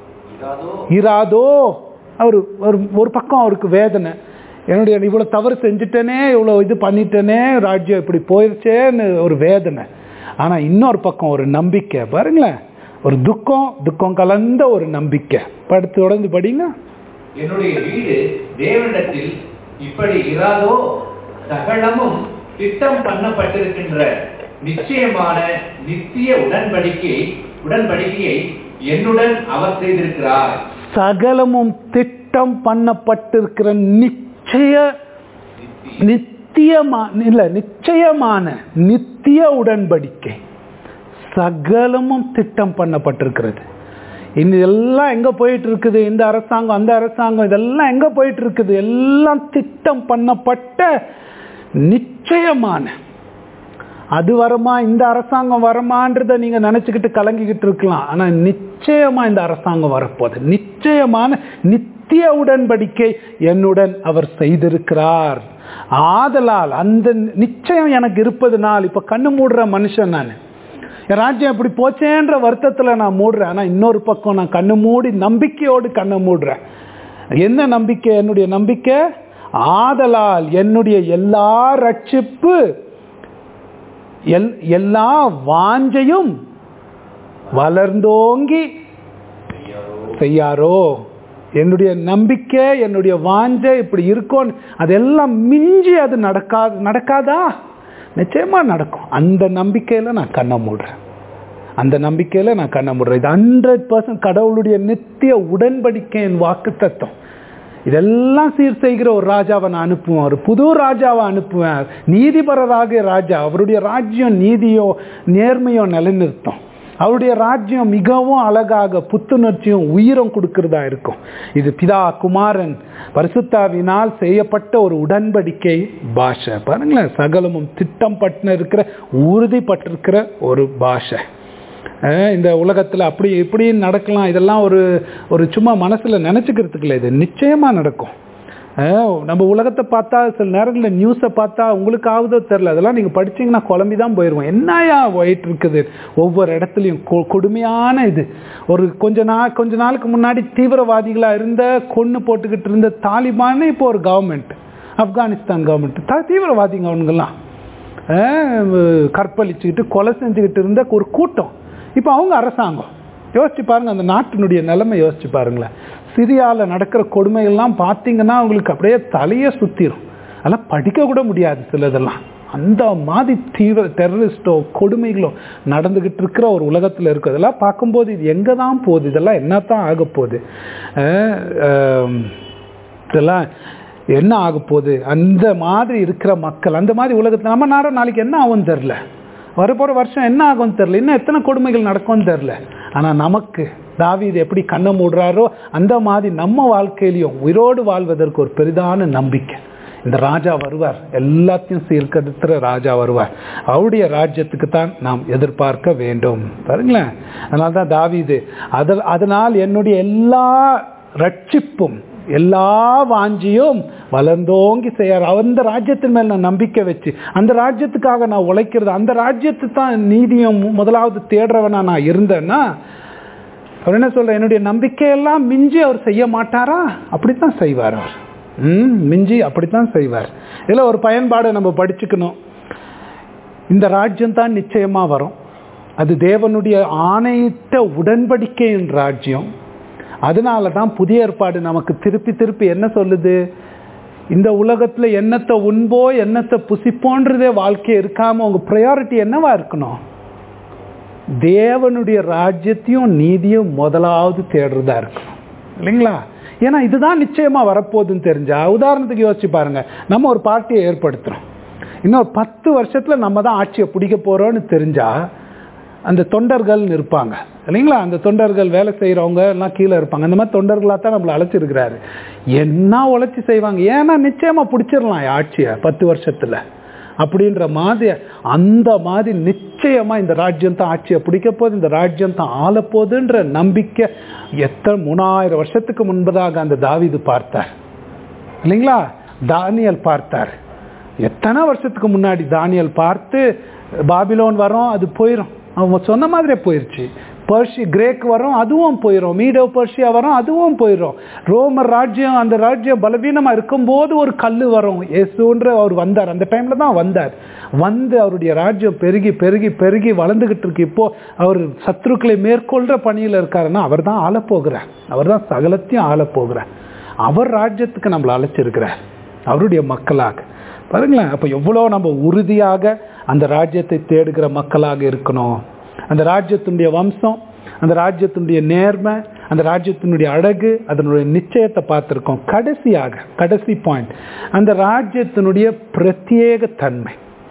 இராதோ அவர் ஒரு ஒரு பக்கம் அவருக்கு வேதனை என்னுடைய இவ்வளோ தவறு செஞ்சுட்டேனே இவ்வளோ இது பண்ணிட்டேனே ராஜ்யம் இப்படி போயிடுச்சேன்னு ஒரு வேதனை ஆனால் இன்னொரு பக்கம் ஒரு நம்பிக்கை பாருங்களேன் ஒரு துக்கம் துக்கம் கலந்த ஒரு நம்பிக்கை படுத்து தொடர்ந்து படிங்க என்னுடைய வீடு தேவனிடத்தில் இப்படி இராதோ சகலமும் திட்டம் பண்ணப்பட்டிருக்கின்ற நிச்சயமான நித்திய உடன்படிக்கை உடன்படிக்கையை என்னுடன் அவர் செய்திருக்கிறார் சகலமும் திட்டம் பண்ணப்பட்டிருக்கிற நிச்சய நித்தியமா இல்ல நிச்சயமான நித்திய உடன்படிக்கை சகலமும் திட்டம் பண்ணப்பட்டிருக்கிறது இந்த எல்லாம் எங்க போயிட்டு இருக்குது இந்த அரசாங்கம் அந்த அரசாங்கம் இதெல்லாம் எங்க போயிட்டு இருக்குது எல்லாம் திட்டம் பண்ணப்பட்ட நிச்சயமான அது வருமா இந்த அரசாங்கம் வருமான்றத நீங்க நினைச்சுக்கிட்டு கலங்கிக்கிட்டு இருக்கலாம் ஆனா நிச்சயமா இந்த அரசாங்கம் வரப்போகுது நிச்சயமான நித்திய உடன்படிக்கை என்னுடன் அவர் செய்திருக்கிறார் ஆதலால் அந்த நிச்சயம் எனக்கு இருப்பதுனால் இப்ப கண்ணு மூடுற மனுஷன் நான் என் ராஜ்யம் இப்படி போச்சேன்ற வருத்தத்தில் நான் மூடுறேன் ஆனால் இன்னொரு பக்கம் நான் கண்ணு மூடி நம்பிக்கையோடு கண்ணை மூடுறேன் என்ன நம்பிக்கை என்னுடைய நம்பிக்கை ஆதலால் என்னுடைய எல்லா ரட்சிப்பு எல் எல்லா வாஞ்சையும் வளர்ந்தோங்கி செய்யாரோ என்னுடைய நம்பிக்கை என்னுடைய வாஞ்சை இப்படி இருக்கும் அதெல்லாம் மிஞ்சி அது நடக்காது நடக்காதா நிச்சயமா நடக்கும் அந்த நம்பிக்கையில நான் கண்ணை மூடுறேன் அந்த நம்பிக்கையில நான் கண்ணை மூடுறேன் இது ஹண்ட்ரட் பர்சன்ட் கடவுளுடைய நித்திய உடன்படிக்கையின் வாக்கு தத்துவம் இதெல்லாம் சீர் செய்கிற ஒரு ராஜாவை நான் அனுப்புவேன் ஒரு புது ராஜாவை அனுப்புவேன் நீதிபரராக ராஜா அவருடைய ராஜ்யம் நீதியோ நேர்மையோ நிலைநிறுத்தும் அவருடைய ராஜ்யம் மிகவும் அழகாக புத்துணர்ச்சியும் உயிரும் கொடுக்கிறதா இருக்கும் இது பிதா குமாரன் பரிசுத்தாவினால் செய்யப்பட்ட ஒரு உடன்படிக்கை பாஷை பாருங்களேன் சகலமும் திட்டம் பட்டு இருக்கிற உறுதிப்பட்டிருக்கிற ஒரு பாஷை இந்த உலகத்தில் அப்படி இப்படி நடக்கலாம் இதெல்லாம் ஒரு ஒரு சும்மா மனசில் நினச்சிக்கிறதுக்கு இல்லை இது நிச்சயமாக நடக்கும் நம்ம உலகத்தை பார்த்தா சில நேரங்களில் நியூஸை பார்த்தா உங்களுக்கு ஆகுதோ தெரில அதெல்லாம் நீங்கள் படிச்சீங்கன்னா குழம்பி தான் போயிடுவோம் என்னையா போயிட்டு இருக்குது ஒவ்வொரு இடத்துலையும் கொடுமையான இது ஒரு கொஞ்ச நாள் கொஞ்ச நாளுக்கு முன்னாடி தீவிரவாதிகளாக இருந்த கொன்று போட்டுக்கிட்டு இருந்த தாலிபானே இப்போ ஒரு கவர்மெண்ட் ஆப்கானிஸ்தான் கவர்மெண்ட் த தீவிரவாதிங்க அவனுங்கெல்லாம் கற்பழிச்சுக்கிட்டு கொலை செஞ்சுக்கிட்டு இருந்த ஒரு கூட்டம் இப்போ அவங்க அரசாங்கம் யோசிச்சு பாருங்க அந்த நாட்டினுடைய நிலைமை யோசிச்சு பாருங்களேன் சிரியாவில் நடக்கிற கொடுமைகள்லாம் பார்த்தீங்கன்னா அவங்களுக்கு அப்படியே தலையே சுத்திரும் அதெல்லாம் படிக்க கூட முடியாது சிலதெல்லாம் அந்த மாதிரி தீவிர டெரரிஸ்டோ கொடுமைகளோ நடந்துகிட்டு இருக்கிற ஒரு உலகத்தில் இருக்கு அதெல்லாம் பார்க்கும்போது இது எங்கே தான் போகுது இதெல்லாம் என்னத்தான் ஆக போகுது இதெல்லாம் என்ன ஆக போகுது அந்த மாதிரி இருக்கிற மக்கள் அந்த மாதிரி உலகத்தில் நம்ம நாடும் நாளைக்கு என்ன ஆகும் தெரில வரப்போகிற வருஷம் என்ன ஆகும் தெரில இன்னும் எத்தனை கொடுமைகள் நடக்கும்னு தெரில ஆனால் நமக்கு தாவி இது எப்படி கண்ணை மூடுறாரோ அந்த மாதிரி நம்ம வாழ்க்கையிலையும் உயிரோடு வாழ்வதற்கு ஒரு பெரிதான நம்பிக்கை இந்த ராஜா வருவார் எல்லாத்தையும் சீர்கெடுத்துற ராஜா வருவார் அவருடைய ராஜ்யத்துக்கு தான் நாம் எதிர்பார்க்க வேண்டும் பாருங்களேன் அதனால தான் தாவிது அதில் அதனால் என்னுடைய எல்லா ரட்சிப்பும் எல்லா வாஞ்சியும் வளர்ந்தோங்கி செய்யார் அந்த ராஜ்யத்தின் மேல் நான் நம்பிக்கை வச்சு அந்த ராஜ்யத்துக்காக நான் உழைக்கிறது அந்த ராஜ்யத்து தான் நீதியும் முதலாவது தேடுறவனா நான் இருந்தேன்னா அவர் என்ன சொல்ற என்னுடைய நம்பிக்கையெல்லாம் மிஞ்சி அவர் செய்ய மாட்டாரா அப்படித்தான் செய்வார் அவர் ம் மிஞ்சி அப்படித்தான் செய்வார் இதில் ஒரு பயன்பாடை நம்ம படிச்சுக்கணும் இந்த ராஜ்யம் தான் நிச்சயமா வரும் அது தேவனுடைய ஆணையிட்ட உடன்படிக்கையின் ராஜ்யம் அதனால தான் புதிய ஏற்பாடு நமக்கு திருப்பி திருப்பி என்ன சொல்லுது இந்த உலகத்துல என்னத்தை உண்போ என்னத்தை புசிப்போன்றதே வாழ்க்கை இருக்காம உங்க ப்ரையாரிட்டி என்னவா இருக்கணும் தேவனுடைய ராஜ்யத்தையும் நீதியும் முதலாவது தேடுறதா இருக்கணும் இல்லைங்களா ஏன்னா இதுதான் நிச்சயமா வரப்போகுதுன்னு தெரிஞ்சா உதாரணத்துக்கு யோசிச்சு பாருங்க நம்ம ஒரு பார்ட்டியை ஏற்படுத்துறோம் இன்னொரு பத்து வருஷத்துல நம்ம தான் ஆட்சியை பிடிக்க போறோம்னு தெரிஞ்சா அந்த தொண்டர்கள் இருப்பாங்க இல்லைங்களா அந்த தொண்டர்கள் வேலை செய்கிறவங்க எல்லாம் கீழே இருப்பாங்க அந்த மாதிரி தொண்டர்களாக தான் நம்மளை அழைச்சிருக்கிறாரு என்ன உழைச்சி செய்வாங்க ஏன்னா நிச்சயமாக பிடிச்சிடலாம் ஆட்சியை பத்து வருஷத்தில் அப்படின்ற மாதிரி அந்த மாதிரி நிச்சயமாக இந்த ராஜ்யம் தான் ஆட்சியை பிடிக்க போகுது இந்த ராஜ்யம் தான் ஆளப்போகுதுன்ற நம்பிக்கை எத்தனை மூணாயிரம் வருஷத்துக்கு முன்பதாக அந்த தாவிது பார்த்தார் இல்லைங்களா தானியல் பார்த்தார் எத்தனை வருஷத்துக்கு முன்னாடி தானியல் பார்த்து பாபிலோன் வரோம் அது போயிடும் அவங்க சொன்ன மாதிரியே போயிருச்சு பர்ஷி கிரேக் வரும் அதுவும் போயிடும் மீடோ பர்ஷியா வரும் அதுவும் போயிடும் ரோமர் ராஜ்யம் அந்த ராஜ்யம் பலவீனமா இருக்கும்போது ஒரு கல் வரும் இயேசுன்ற அவர் வந்தார் அந்த டைம்ல தான் வந்தார் வந்து அவருடைய ராஜ்யம் பெருகி பெருகி பெருகி வளர்ந்துகிட்டு இருக்கு இப்போ அவர் சத்ருக்களை மேற்கொள்ற பணியில் இருக்காருன்னா அவர் தான் ஆளப்போகிறார் அவர் தான் சகலத்தையும் ஆளப்போகிறார் அவர் ராஜ்யத்துக்கு நம்மளை அழைச்சிருக்கிறார் அவருடைய மக்களாக பாருங்களேன் அப்போ எவ்வளோ நம்ம உறுதியாக அந்த ராஜ்யத்தை தேடுகிற மக்களாக இருக்கணும் அந்த ராஜ்யத்தினுடைய வம்சம் அந்த ராஜ்யத்தினுடைய நேர்மை அந்த ராஜ்யத்தினுடைய அழகு அதனுடைய நிச்சயத்தை பார்த்துருக்கோம் கடைசியாக கடைசி பாயிண்ட் அந்த ராஜ்யத்தினுடைய பிரத்யேக தன்மை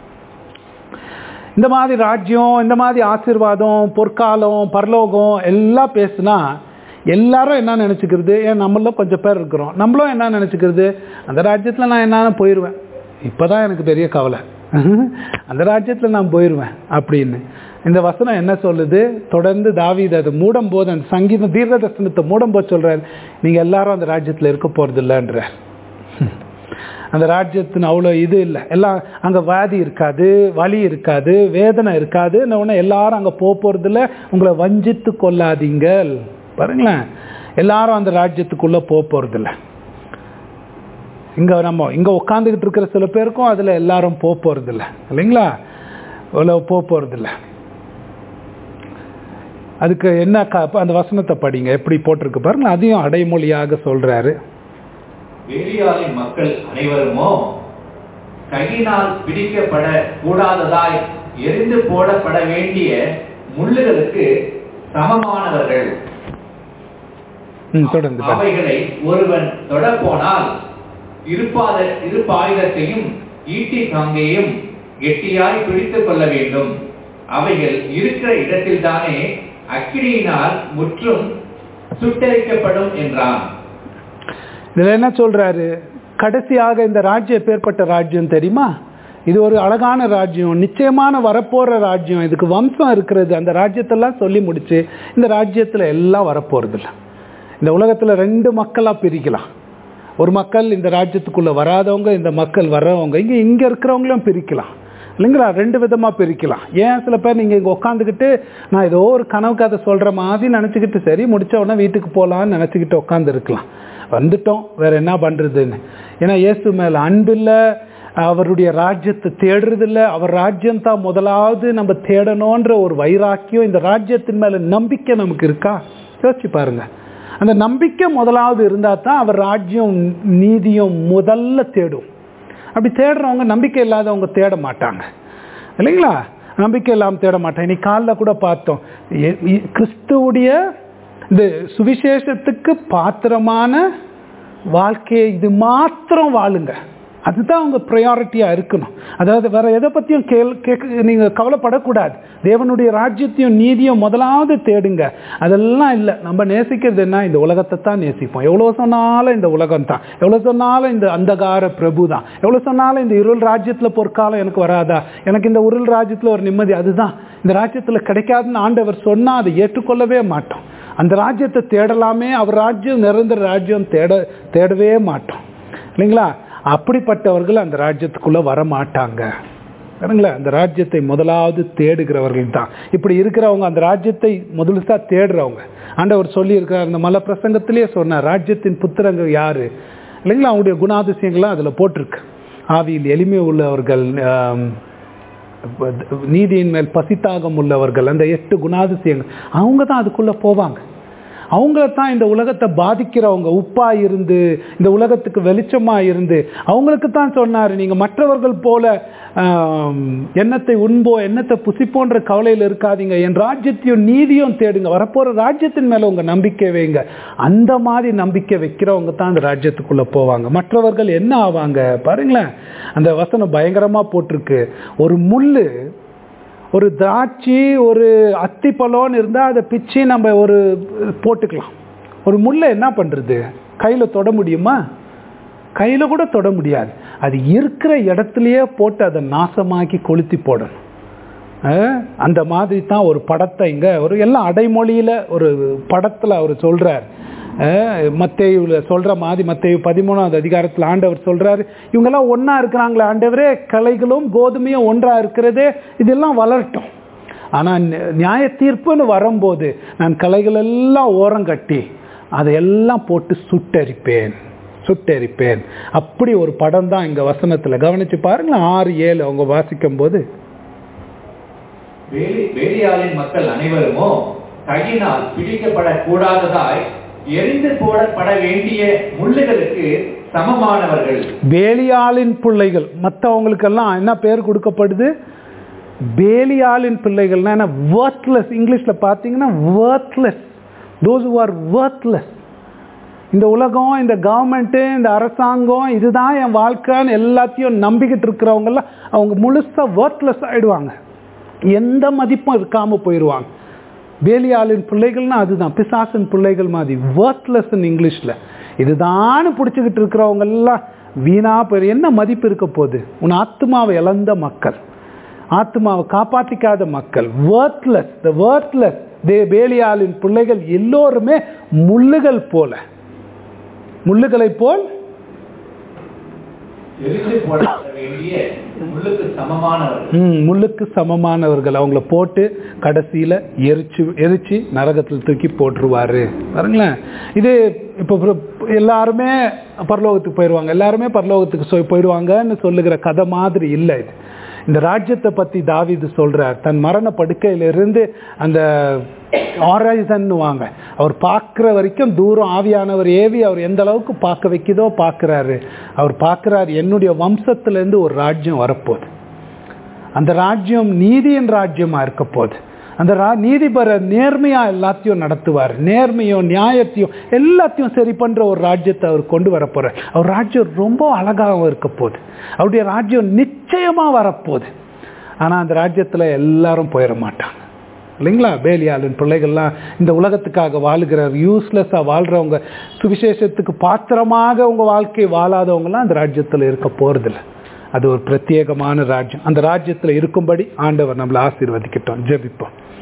இந்த மாதிரி ராஜ்யம் இந்த மாதிரி ஆசீர்வாதம் பொற்காலம் பரலோகம் எல்லாம் பேசுனா எல்லாரும் என்ன நினச்சிக்கிறது ஏன் நம்மளும் கொஞ்சம் பேர் இருக்கிறோம் நம்மளும் என்ன நினச்சிக்கிறது அந்த ராஜ்யத்தில் நான் என்னன்னு போயிடுவேன் இப்போ தான் எனக்கு பெரிய கவலை அந்த ராஜ்யத்தில் நான் போயிடுவேன் அப்படின்னு இந்த வசனம் என்ன சொல்லுது தொடர்ந்து தாவீது அதை மூடும் போது அந்த சங்கீதம் தீர்க்க தரிசனத்தை மூடும் போது சொல்கிறார் நீங்கள் எல்லாரும் அந்த ராஜ்யத்தில் இருக்க போகிறது இல்லைன்றார் அந்த ராஜ்யத்தின் அவ்வளோ இது இல்லை எல்லாம் அங்கே வாதி இருக்காது வலி இருக்காது வேதனை இருக்காது உடனே எல்லாரும் அங்கே போக போகிறதில்ல உங்களை வஞ்சித்து கொள்ளாதீங்கள் பாருங்களேன் எல்லாரும் அந்த ராஜ்யத்துக்குள்ளே போக போகிறதில்ல இங்கே நம்ம இங்கே உட்காந்துக்கிட்டு இருக்கிற சில பேருக்கும் அதில் எல்லாரும் போக போகிறதில்ல இல்லைங்களா அவ்வளோ போக போகிறதில்ல அதுக்கு என்ன அந்த வசனத்தை படிங்க எப்படி போட்டிருக்கு பாருங்க அதையும் அடைமொழியாக சொல்றாரு வேலியாளின் மக்கள் அனைவருமோ கையினால் பிடிக்கப்பட கூடாததாய் எரிந்து போடப்பட வேண்டிய முள்ளுகளுக்கு சமமானவர்கள் ம் தொடர்ந்து பாருங்க. அவைகளை ஒருவன் தொட போனால் இருப்பாத இருப்பாயுதத்தையும் ஈட்டி காங்கையும் கெட்டியாய் பிடித்துக் கொள்ள வேண்டும் அவைகள் இருக்கிற இடத்தில்தானே அக்கினியினால் முற்றும் சுட்டரிக்கப்படும் என்றான் இதுல என்ன சொல்றாரு கடைசியாக இந்த ராஜ்யம் எப்பேற்பட்ட ராஜ்யம் தெரியுமா இது ஒரு அழகான ராஜ்யம் நிச்சயமான வரப்போற ராஜ்யம் இதுக்கு வம்சம் இருக்கிறது அந்த ராஜ்யத்தெல்லாம் சொல்லி முடிச்சு இந்த ராஜ்யத்துல எல்லாம் வரப்போறது இல்ல இந்த உலகத்துல ரெண்டு மக்களா பிரிக்கலாம் ஒரு மக்கள் இந்த ராஜ்யத்துக்குள்ள வராதவங்க இந்த மக்கள் வர்றவங்க இங்க இங்க இருக்கிறவங்களும் பிரிக்கலாம் இல்லைங்களா ரெண்டு விதமா பிரிக்கலாம் ஏன் சில பேர் நீங்க இங்க உட்காந்துக்கிட்டு நான் ஏதோ ஒரு கனவு கதை சொல்ற மாதிரி நினைச்சுக்கிட்டு சரி முடிச்ச உடனே வீட்டுக்கு போகலான்னு நினைச்சுக்கிட்டு உட்காந்து இருக்கலாம் வந்துட்டோம் வேற என்ன பண்றதுன்னு ஏன்னா இயேசு மேல அன்பில்ல அவருடைய ராஜ்யத்தை தேடுறதில்ல அவர் ராஜ்யம் தான் முதலாவது நம்ம தேடணுன்ற ஒரு வைராக்கியம் இந்த ராஜ்யத்தின் மேல நம்பிக்கை நமக்கு இருக்கா யோசிச்சு பாருங்க அந்த நம்பிக்கை முதலாவது இருந்தா தான் அவர் ராஜ்யம் நீதியும் முதல்ல தேடும் அப்படி தேடுறவங்க நம்பிக்கை இல்லாதவங்க தேட மாட்டாங்க இல்லைங்களா நம்பிக்கை இல்லாமல் தேட மாட்டாங்க இன்னைக்கு காலைல கூட பார்த்தோம் எ- இ- கிறிஸ்துவுடைய இந்த சுவிசேஷத்துக்கு பாத்திரமான வாழ்க்கையை இது மாத்திரம் வாழுங்க அதுதான் அவங்க ப்ரையாரிட்டியா இருக்கணும் அதாவது வேற எதை பத்தியும் கேள் கேட்க நீங்க கவலைப்படக்கூடாது தேவனுடைய ராஜ்யத்தையும் நீதியும் முதலாவது தேடுங்க அதெல்லாம் இல்லை நம்ம நேசிக்கிறது என்ன இந்த உலகத்தை தான் நேசிப்போம் எவ்வளோ சொன்னாலும் இந்த உலகம் தான் எவ்வளோ சொன்னாலும் இந்த அந்தகார பிரபு தான் எவ்வளோ சொன்னாலும் இந்த இருள் ராஜ்யத்துல பொற்காலம் எனக்கு வராதா எனக்கு இந்த இருள் ராஜ்யத்துல ஒரு நிம்மதி அதுதான் இந்த ராஜ்யத்துல கிடைக்காதுன்னு ஆண்டவர் சொன்னா அதை ஏற்றுக்கொள்ளவே மாட்டோம் அந்த ராஜ்யத்தை தேடலாமே அவர் ராஜ்யம் நிரந்தர ராஜ்யம் தேட தேடவே மாட்டோம் இல்லைங்களா அப்படிப்பட்டவர்கள் அந்த ராஜ்யத்துக்குள்ள வர மாட்டாங்க பாருங்களா அந்த ராஜ்யத்தை முதலாவது தேடுகிறவர்கள் தான் இப்படி இருக்கிறவங்க அந்த ராஜ்யத்தை முதல்சா தேடுறவங்க ஆண்டவர் சொல்லி இருக்கிறார் அந்த மலை பிரசங்கத்திலேயே சொன்னார் ராஜ்யத்தின் புத்திரங்கள் யாரு இல்லைங்களா அவங்களுடைய குணாதிசயங்கள்லாம் அதுல போட்டிருக்கு ஆவியில் எளிமை உள்ளவர்கள் ஆம், நீதியின் மேல் பசித்தாகம் உள்ளவர்கள் அந்த எட்டு குணாதிசயங்கள் அவங்க தான் அதுக்குள்ள போவாங்க அவங்கள தான் இந்த உலகத்தை பாதிக்கிறவங்க உப்பா இருந்து இந்த உலகத்துக்கு வெளிச்சமா இருந்து அவங்களுக்கு தான் சொன்னாரு நீங்க மற்றவர்கள் போல ஆம், எண்ணத்தை உண்போ எண்ணத்தை புசிப்போன்ற கவலையில் இருக்காதீங்க என் ராஜ்யத்தையும் நீதியும் தேடுங்க வரப்போற ராஜ்யத்தின் மேல உங்க நம்பிக்கை வைங்க அந்த மாதிரி நம்பிக்கை வைக்கிறவங்க தான் அந்த ராஜ்யத்துக்குள்ள போவாங்க மற்றவர்கள் என்ன ஆவாங்க பாருங்களேன் அந்த வசனம் பயங்கரமா போட்டிருக்கு ஒரு முள்ளு ஒரு திராட்சை ஒரு அத்திப்பழம்னு இருந்தால் அதை பிச்சு நம்ம ஒரு போட்டுக்கலாம் ஒரு முள்ளை என்ன பண்ணுறது கையில் தொட முடியுமா கையில் கூட தொட முடியாது அது இருக்கிற இடத்துலையே போட்டு அதை நாசமாக்கி கொளுத்தி போடணும் அஹ், அந்த மாதிரி தான் ஒரு படத்தை இங்க ஒரு எல்லாம் அடைமொழியில ஒரு படத்துல அவர் சொல்றார் மத்தேயுல சொல்ற மாதிரி மத்தேயு பதிமூணாவது அதிகாரத்துல ஆண்டவர் சொல்றாரு இவங்கெல்லாம் ஒண்ணா இருக்கிறாங்களே ஆண்டவரே கலைகளும் கோதுமையும் ஒன்றா இருக்கிறதே இதெல்லாம் வளரட்டும் ஆனா நி- நியாய தீர்ப்புன்னு வரும்போது நான் கலைகள் எல்லாம் ஓரம் கட்டி அதையெல்லாம் போட்டு சுட்டரிப்பேன் சுட்டரிப்பேன் அப்படி ஒரு படம் தான் இங்க வசனத்துல கவனிச்சு பாருங்களேன் ஆறு ஏழு அவங்க வாசிக்கும் போது வேலி வேலியாளின் மக்கள் அனைவருமோ கையினால் பிடிக்கப்படக்கூடாததாய் எரிந்து போடப்பட வேண்டிய முள்ளுகளுக்கு சமமானவர்கள் பேலியாளின் பிள்ளைகள் மற்றவங்களுக்கெல்லாம் என்ன பேர் கொடுக்கப்படுது பேலியாளின் பிள்ளைகள்னா என்ன வேர்த்லெஸ் இங்கிலீஷ்ல பார்த்தீங்கன்னா worthless those who are worthless இந்த உலகம் இந்த கவர்மெண்ட்டு இந்த அரசாங்கம் இதுதான் என் வாழ்க்கைன்னு எல்லாத்தையும் நம்பிக்கிட்டு இருக்கிறவங்கெல்லாம் அவங்க முழுசா வேர்த்லெஸ் ஆயிடுவாங்க எந்த மதிப்பும் இருக்காம போயிடுவாங்க வேலியாளின் பிள்ளைகள்னா அதுதான் பிசாசின் பிள்ளைகள் மாதிரி வேர்த்லெஸ் இங்கிலீஷ்ல இதுதான் பிடிச்சிக்கிட்டு இருக்கிறவங்க எல்லாம் வீணா போயிரு என்ன மதிப்பு இருக்க போகுது உன் ஆத்மாவை இழந்த மக்கள் ஆத்மாவை காப்பாற்றிக்காத மக்கள் வேர்த்லெஸ் த வேர்த்லெஸ் தே வேலியாளின் பிள்ளைகள் எல்லோருமே முள்ளுகள் போல முள்ளுகளை போல் எரிந்து போடப்பட வேண்டிய முள்ளுக்கு சமமானவர்கள் ம், முள்ளுக்கு சமமானவர்கள் அவங்கள போட்டு கடைசியில எரிச்சு எரிச்சு நரகத்தில் தூக்கி போட்டுருவாரு பாருங்களேன் இது இப்போ பிர- எல்லாருமே பரலோகத்துக்கு போயிடுவாங்க எல்லாருமே பரலோகத்துக்கு சொ- போயிடுவாங்கன்னு சொல்லுகிற கதை மாதிரி இல்லை இது இந்த ராஜ்யத்தை பத்தி தாவீது சொல்றார் தன் மரண படுக்கையிலிருந்து அந்த வாங்க அவர் பார்க்குற வரைக்கும் தூரம் ஆவியானவர் ஏவி அவர் எந்த அளவுக்கு பார்க்க வைக்குதோ பார்க்குறாரு அவர் பார்க்குறாரு என்னுடைய வம்சத்திலேருந்து ஒரு ராஜ்யம் வரப்போகுது அந்த ராஜ்யம் நீதியின் ராஜ்யமா இருக்க போகுது அந்த ரா நீதிபர நேர்மையா எல்லாத்தையும் நடத்துவார் நேர்மையும் நியாயத்தையும் எல்லாத்தையும் சரி பண்ற ஒரு ராஜ்யத்தை அவர் கொண்டு வர போறார் அவர் ராஜ்யம் ரொம்ப அழகாகவும் இருக்க போகுது அவருடைய ராஜ்யம் நிச்சயமா வரப்போகுது ஆனா அந்த ராஜ்யத்துல எல்லாரும் போயிட மாட்டாங்க இல்லைங்களா பேலியாளின் பிள்ளைகள்லாம் இந்த உலகத்துக்காக வாழுகிறார் யூஸ்லெஸ்ஸா வாழ்றவங்க சுவிசேஷத்துக்கு பாத்திரமாக உங்க வாழ்க்கை வாழாதவங்கலாம் அந்த ராஜ்யத்துல இருக்க போறதில்ல அது ஒரு பிரத்யேகமான ராஜ்யம் அந்த ராஜ்யத்துல இருக்கும்படி ஆண்டவர் நம்மளை ஆசீர்வதிக்கட்டும் ஜெபிப்போம்